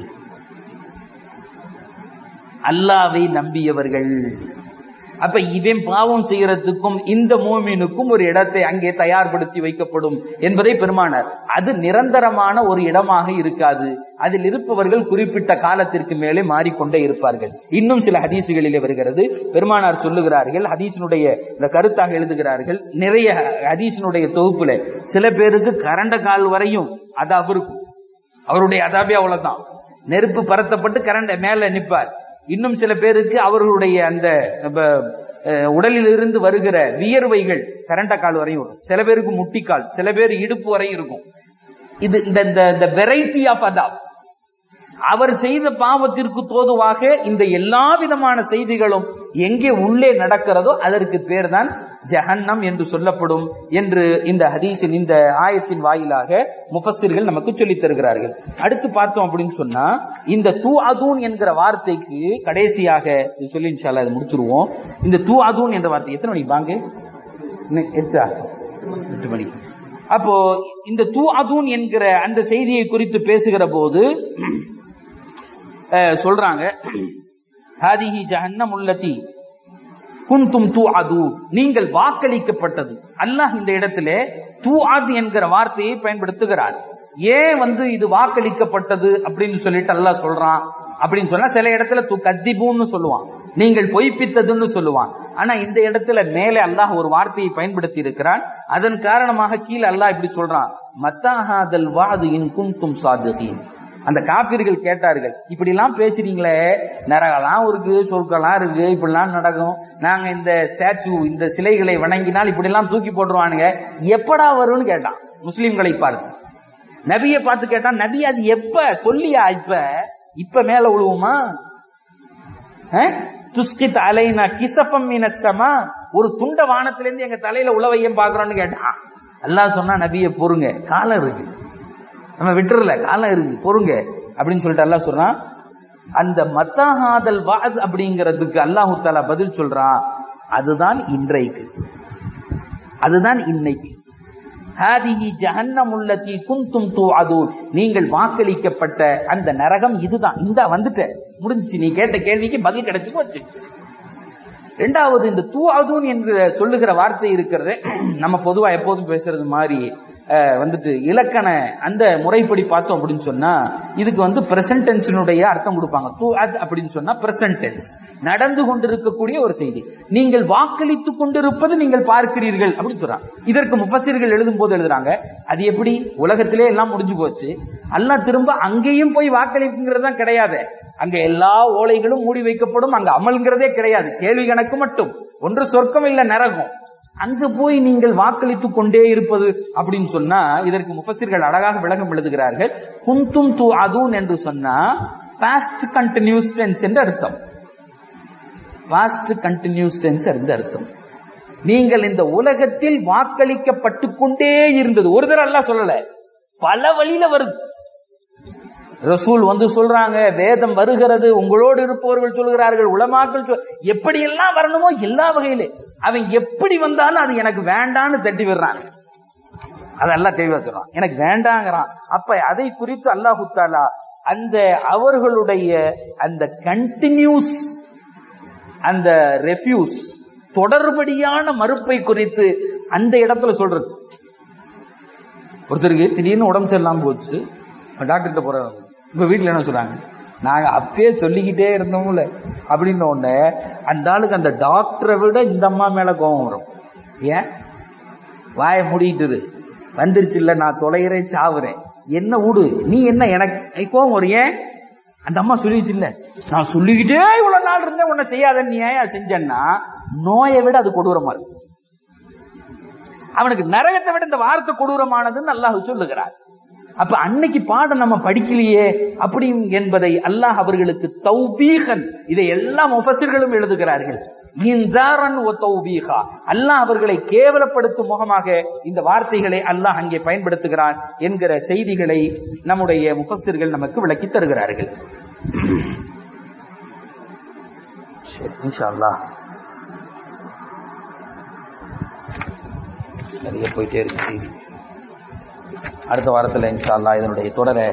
அல்லாவை நம்பியவர்கள் அப்ப இவன் பாவம் செய்யறதுக்கும் இந்த மூமினுக்கும் ஒரு இடத்தை அங்கே தயார்படுத்தி வைக்கப்படும் என்பதை பெருமானார் அது நிரந்தரமான ஒரு இடமாக இருக்காது அதில் இருப்பவர்கள் குறிப்பிட்ட காலத்திற்கு மேலே மாறிக்கொண்டே இருப்பார்கள் இன்னும் சில ஹதீசுகளிலே வருகிறது பெருமானார் சொல்லுகிறார்கள் ஹதீஸினுடைய இந்த கருத்தாக எழுதுகிறார்கள் நிறைய ஹதீஸினுடைய தொகுப்புல சில பேருக்கு கரண்ட கால் வரையும் அதாபு இருக்கும் அவருடைய அதாபே அவ்வளவுதான் நெருப்பு பரத்தப்பட்டு கரண்ட மேல நிப்பார் இன்னும் சில பேருக்கு அவர்களுடைய அந்த அஹ், உடலில் இருந்து வருகிற வியர்வைகள் கரண்ட கால் வரையும் வரும் சில பேருக்கு முட்டிக்கால் சில பேர் இடுப்பு வரையும் இருக்கும் இது இந்த இந்த வெரைட்டி ஆஃப் அதாப் அவர் செய்த பாவத்திற்கு தோதுவாக இந்த எல்லா விதமான செய்திகளும் எங்கே உள்ளே நடக்கிறதோ அதற்கு பேர் தான் ஜஹன்னம் என்று சொல்லப்படும் என்று இந்த ஹதீஸின் இந்த ஆயத்தின் வாயிலாக முஃபssiர்கள் நமக்கு சொல்லித் தருகிறார்கள் அடுத்து பார்த்தோம் அப்படின்னு சொன்னா இந்த தூ அதூன் என்கிற வார்த்தைக்கு கடைசியாக இது சொல்லி இன்ஷால்லா இதை முடிச்சிருவோம் இந்த தூ அதூன் என்ற வார்த்தை எத்தனை மணிக்கு வாங்க இன்னும் எட்டா எட்டு மணிக்கு அப்போ இந்த தூ அதூன் என்கிற அந்த செய்தியை குறித்து பேசுகிற போது அஹ், சொல்றாங்க ஹாதிஹி ஜஹன்னம் உள்ளதி குந்தும் தூ அது நீங்கள் வாக்களிக்கப்பட்டது அல்லாஹ் இந்த இடத்துல தூ என்கிற வார்த்தையை பயன்படுத்துகிறார் ஏன் வந்து இது வாக்களிக்கப்பட்டது அப்படின்னு சொல்லிட்டு அல்லாஹ் சொல்றான் அப்படின்னு சொன்னா சில இடத்துல து கத்திபூன்னு சொல்லுவான் நீங்கள் பொய்ப்பித்ததுன்னு சொல்லுவான் ஆனா இந்த இடத்துல மேலே அல்லாஹ் ஒரு வார்த்தையை பயன்படுத்தி இருக்கிறான் அதன் காரணமாக கீழே அல்லாஹ் இப்படி சொல்றான் மத்தாஹாதல் வாது இன் குந்தும் சாதுகீன் அந்த காப்பீர்கள் கேட்டார்கள் இப்படி எல்லாம் பேசுறீங்களே நரகலாம் இருக்கு சொர்க்கலாம் இருக்கு இப்படிலாம் நடக்கும் நாங்க இந்த ஸ்டாச்சு இந்த சிலைகளை வணங்கினால் இப்படி எல்லாம் தூக்கி போட்டுருவானுங்க எப்படா வரும்னு கேட்டான் முஸ்லிம்களை பார்த்து நபியை பார்த்து கேட்டான் நபி அது எப்ப சொல்லியா இப்ப இப்ப மேல விழுவுமா துஸ்கித் அலைனா கிசபம் மினஸ்ஸமா ஒரு துண்ட வானத்திலிருந்து எங்க தலையில உழவையும் பாக்குறோம்னு கேட்டான் அல்லாஹ் சொன்னா நபியை பொறுங்க காலம் இருக்கு நம்ம விட்டுறல காலம் இருக்கு பொறுங்க அப்படின்னு சொல்லிட்டு அல்லாஹ் சொல்றான் அந்த மத்தாஹாதல் வாத் அப்படிங்கிறதுக்கு அல்லாஹு தாலா பதில் சொல்றான் அதுதான் இன்றைக்கு அதுதான் இன்னைக்கு ஹாதிஹி ஜஹன்னம் உள்ளதி குந்தும் தூஅதூன் நீங்கள் வாக்களிக்கப்பட்ட அந்த நரகம் இதுதான் இந்த வந்துட்ட முடிஞ்சுச்சு நீ கேட்ட கேள்விக்கு பதில் கிடைச்சு போச்சு ரெண்டாவது இந்த தூஅதூன் என்று சொல்லுகிற வார்த்தை இருக்கிறது நம்ம பொதுவா எப்போதும் பேசுறது மாதிரி அஹ், வந்துட்டு இலக்கண அந்த முறைப்படி பார்த்தோம் அப்படின்னு சொன்னா இதுக்கு வந்து பிரசன்ட் டென்ஸினுடைய அர்த்தம் கொடுப்பாங்க தூ அத் அப்படின்னு சொன்னா பிரசன்ட் டென்ஸ் நடந்து கொண்டிருக்கக்கூடிய ஒரு செய்தி நீங்கள் வாக்களித்துக் கொண்டிருப்பது நீங்கள் பார்க்கிறீர்கள் அப்படின்னு சொல்றாங்க இதற்கு முஃபசிர்கள் எழுதும் போது எழுதுறாங்க அது எப்படி உலகத்திலே எல்லாம் முடிஞ்சு போச்சு அல்லாஹ் திரும்ப அங்கேயும் போய் வாக்களிப்புங்கிறது தான் கிடையாது அங்க எல்லா ஓலைகளும் மூடி வைக்கப்படும் அங்க அமல்ங்கிறதே கிடையாது கேள்வி கணக்கு மட்டும் ஒன்று சொர்க்கம் இல்ல நரகம் அங்கு போய் நீங்கள் வாக்களித்துக் கொண்டே இருப்பது அப்படின்னு சொன்னா இதற்கு முஃபசிர்கள் அழகாக விளக்கம் எழுதுகிறார்கள் குந்தும் து அதூன் என்று சொன்னா பாஸ்ட் கண்டினியூஸ் டென்ஸ் என்று அர்த்தம் பாஸ்ட் கண்டினியூஸ் டென்ஸ் என்று அர்த்தம் நீங்கள் இந்த உலகத்தில் வாக்களிக்கப்பட்டு கொண்டே இருந்தது ஒரு தடவை எல்லாம் சொல்லல பல வழியில வருது ரசூல் வந்து சொல்றாங்க வேதம் வருகிறது உங்களோடு இருப்பவர்கள் சொல்கிறார்கள் உலமாக்கள் சொல் எப்படி எல்லாம் வரணுமோ எல்லா வகையிலே அவன் எப்படி வந்தாலும் அது எனக்கு வேண்டான்னு தட்டி விடுறான் அதெல்லாம் தெளிவா சொல்றான் எனக்கு வேண்டாங்கிறான் அப்ப அதை குறித்து அல்லாஹு தாலா அந்த அவர்களுடைய அந்த கண்டினியூஸ் அந்த ரெஃப்யூஸ் தொடர்படியான மறுப்பை குறித்து அந்த இடத்துல சொல்றது ஒருத்தருக்கு திடீர்னு உடம்பு சரியில்லாம போச்சு டாக்டர்கிட்ட போறாங்க இப்ப வீட்டுல என்ன சொல்றாங்க நாங்க அப்பயே சொல்லிக்கிட்டே இருந்தோம்ல அப்படின்னு உடனே அந்த ஆளுக்கு அந்த டாக்டரை விட இந்த அம்மா மேல கோபம் வரும் ஏன் வாய மூடிட்டு இரு. வந்துருச்சு இல்ல நான் தொலைகிறேன் சாவுறேன் என்ன விடு நீ என்ன எனக்கு கோவம் ஒரு ஏன் அந்த அம்மா சொல்லிடுச்சு இல்ல நான் சொல்லிக்கிட்டே இவ்வளவு நாள் இருந்தேன் உன்னை செய்யாத நீ ஏன் செஞ்சேன்னா நோயை விட அது கொடூரமா இருக்கு அவனுக்கு நரகத்தை விட இந்த வார்த்தை கொடூரமானதுன்னு அல்லாஹ் சொல்லுகிறார் அப்ப அன்னைக்கு பாடம் நம்ம படிக்கலையே அப்படி என்பதை அல்லாஹ் அவர்களுக்கு தௌபீகன் இதை எல்லா முஃபஸிர்களும் எழுதுகிறார்கள் இன்சாரன் ஒ தௌபீகா அல்லாஹ் அவர்களை கேவலப்படுத்தும் முகமாக இந்த வார்த்தைகளை அல்லாஹ் அங்கே பயன்படுத்துகிறான் என்கிற செய்திகளை நம்முடைய முஃபஸிர்கள் நமக்கு விளக்கி தருகிறார்கள் சரி, இன்ஷா அல்லாஹ் நிறைய போயிட்டே இருக்கு செய்தி அடுத்த வாரத்தில் இன்ஷா அல்லாஹ் இதனுடைய தொடரை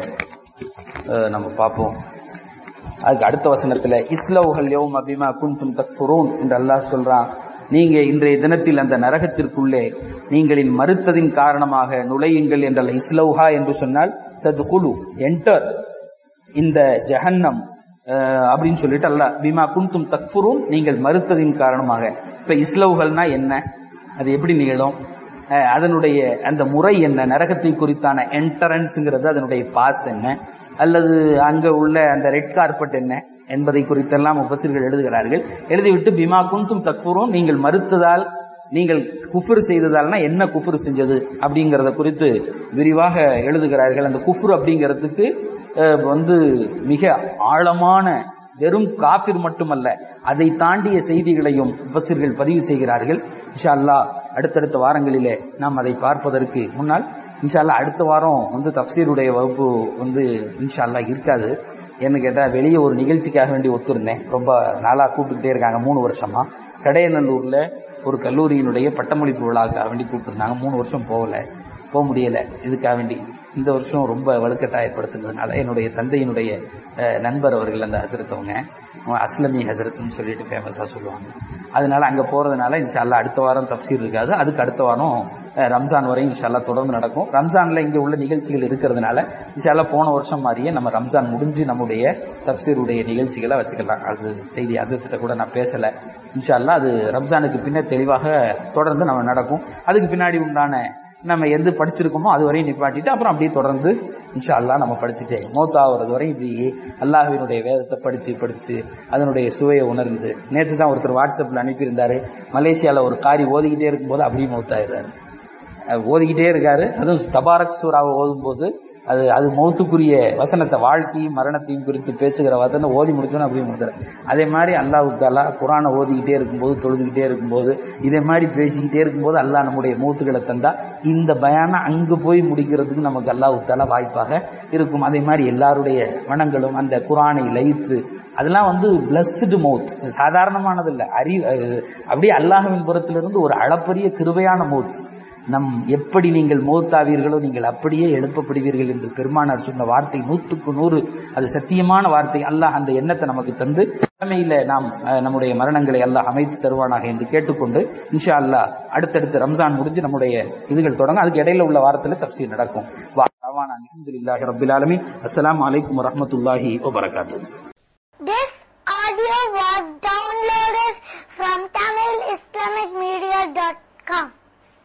அஹ், நம்ம பார்ப்போம் அதுக்கு அடுத்த வசனத்துல இஸ்லவுகள் யௌம் அபிமா குன்தும் தக்ஃபுரூன் என்று அல்லாஹ் சொல்றான் நீங்க இன்றைய தினத்தில் அந்த நரகத்திற்குள்ளே நீங்களின் மறுத்ததின் காரணமாக நுழையுங்கள் என்றல்ல இஸ்லவுஹா என்று சொன்னால் தத்குலு என்டர் இந்த ஜஹன்னம் அஹ், அப்படின்னு சொல்லிட்டு அல்ல பிமா குன்தும் தக்ஃபுரூன் நீங்கள் மறுத்ததின் காரணமாக இப்ப இஸ்லவுகள்னா என்ன அது எப்படி நிகழும் அஹ், அதனுடைய அந்த முறை என்ன நரகத்தை குறித்தான என்டரன்ஸ்ங்கிறது அதனுடைய பாஸ் என்ன அல்லது அங்க உள்ள அந்த ரெட் கார்பெட் என்ன என்பதை குறித்தெல்லாம் முஃபஸிர்கள் எழுதுகிறார்கள் எழுதிவிட்டு பிமா குந்தும் தக்ஃபுரும் நீங்கள் மறுத்ததால் நீங்கள் குஃபுர் செய்ததால்னா என்ன குஃபுர் செஞ்சது அப்படிங்கறத குறித்து விரிவாக எழுதுகிறார்கள் அந்த குஃபுர் அப்படிங்கிறதுக்கு அஹ், வந்து மிக ஆழமான வெறும் காபிர் மட்டுமல்ல அதை தாண்டிய செய்திகளையும் முஃபஸிர்கள் பதிவு செய்கிறார்கள் இன்ஷா அல்லாஹ் அடுத்தடுத்த வாரங்களிலே நாம் அதை பார்ப்பதற்கு முன்னால் இன்ஷா அல்லாஹ் அடுத்த வாரம் வந்து தப்சீருடைய வகுப்பு வந்து இன்ஷா அல்லாஹ் இருக்காது என்ன கேட்டால் வெளியே ஒரு நிகழ்ச்சிக்காக வேண்டி ஒத்துருந்தேன் ரொம்ப நாளாக கூப்பிட்டுக்கிட்டே இருக்காங்க மூணு வருஷமா கடையநல்லூரில் ஒரு கல்லூரியினுடைய பட்டமளிப்பு விழாவுக்காக வேண்டி கூப்பிட்டுருந்தாங்க மூணு வருஷம் போகல போக முடியல இதுக்காக வேண்டி இந்த வருஷம் ரொம்ப வலுக்கட்டாயப்படுத்துனதுனால என்னுடைய தந்தையினுடைய அஹ், நண்பர் அவர்கள் அந்த ஹசரத்தவங்க அவங்க அஸ்லமி ஹசரத்னு சொல்லிட்டு ஃபேமஸாக சொல்லுவாங்க அதனால அங்கே போகிறதுனால இன்ஷால்லா அடுத்த வாரம் தப்சீர் இருக்காது அதுக்கு அடுத்த வாரம் அஹ், ரம்ஜான் வரையும் இன்ஷால்லா தொடர்ந்து நடக்கும் ரம்ஜானில் இங்கே உள்ள நிகழ்ச்சிகள் இருக்கிறதுனால இன்ஷால்லா போன வருஷம் மாதிரியே நம்ம ரம்ஜான் முடிஞ்சு நம்முடைய தப்சீருடைய நிகழ்ச்சிகளை வச்சுக்கலாம் அது செய்தி அதுக்கிட்ட கூட நான் பேசலை இன்ஷால்லா அது ரம்ஜானுக்கு பின்ன தெளிவாக தொடர்ந்து நம்ம நடக்கும் அதுக்கு பின்னாடி உண்டான நம்ம எது படிச்சிருக்கோமோ அது வரையும் நிப்பாட்டிட்டு அப்புறம் அப்படியே தொடர்ந்து இன்ஷா அல்லாஹ் நம்ம படிச்சுட்டே மௌத்தாகிறது வரை இப்படி அல்லாஹ்வினுடைய வேதத்தை படிச்சு படிச்சு அதனுடைய சுவையை உணர்ந்து நேற்று தான் ஒருத்தர் வாட்ஸ்அப்பில் அனுப்பியிருந்தாரு மலேசியாவில் ஒரு காரி ஓதிக்கிட்டே இருக்கும்போது அப்படியே மௌத்தாயிடுறாரு அஹ் ஓதிக்கிட்டே இருக்காரு அதுவும் தபாரக் சூறாவை ஓதும்போது அது அது மௌத்துக்குரிய வசனத்தை வாழ்க்கையும் மரணத்தையும் குறித்து பேசுகிற வசனை ஓதி முடிச்சோன்னு அப்படியே முடிச்சாரு அதே மாதிரி அல்லாஹ் தாலா குரானை ஓதிக்கிட்டே இருக்கும்போது தொழுதுகிட்டே இருக்கும்போது இதே மாதிரி பேசிக்கிட்டே இருக்கும்போது அல்லாஹ் நம்முடைய மூத்துக்களை தந்தா இந்த பயானம் அங்கு போய் முடிக்கிறதுக்கு நமக்கு அல்லாஹ் தாலா வாய்ப்பாக இருக்கும் அதே மாதிரி எல்லாருடைய மனங்களும் அந்த குரானை லயித்து அதெல்லாம் வந்து பிளஸ்டு மவுத் சாதாரணமானது இல்லை அறி அஹ் அப்படியே அல்லாஹ்வின் புறத்திலிருந்து ஒரு அளப்பரிய கிருபையான மவுத் நம் எப்படி நீங்கள் மௌத்தாவீர்களோ நீங்கள் அப்படியே எழுப்பப்படுவீர்கள் என்று பெருமானார் சொன்ன வார்த்தை நூற்றுக்கு நூறு அது சத்தியமான வார்த்தை அல்லாஹ் அந்த எண்ணத்தை நமக்கு தந்து தலைமையில நாம் அஹ், நம்முடைய மரணங்களை அல்லாஹ் அமைத்து தருவானாக என்று கேட்டுக்கொண்டு இன்ஷா அல்லாஹ் அடுத்தடுத்து ரம்ஜான் முடிஞ்சு நம்முடைய இதுகள் தொடங்க அதுக்கு இடையில உள்ள வாரத்தில் தப்சீர் நடக்கும் அலமதுல்லாஹி ரபில் ஆலமீன் அஸ்ஸலாமு அலைக்கும் வரஹ்மத்துல்லாஹி வபரகாத்துஹு This audio was downloaded from TamilIslamicMedia.com.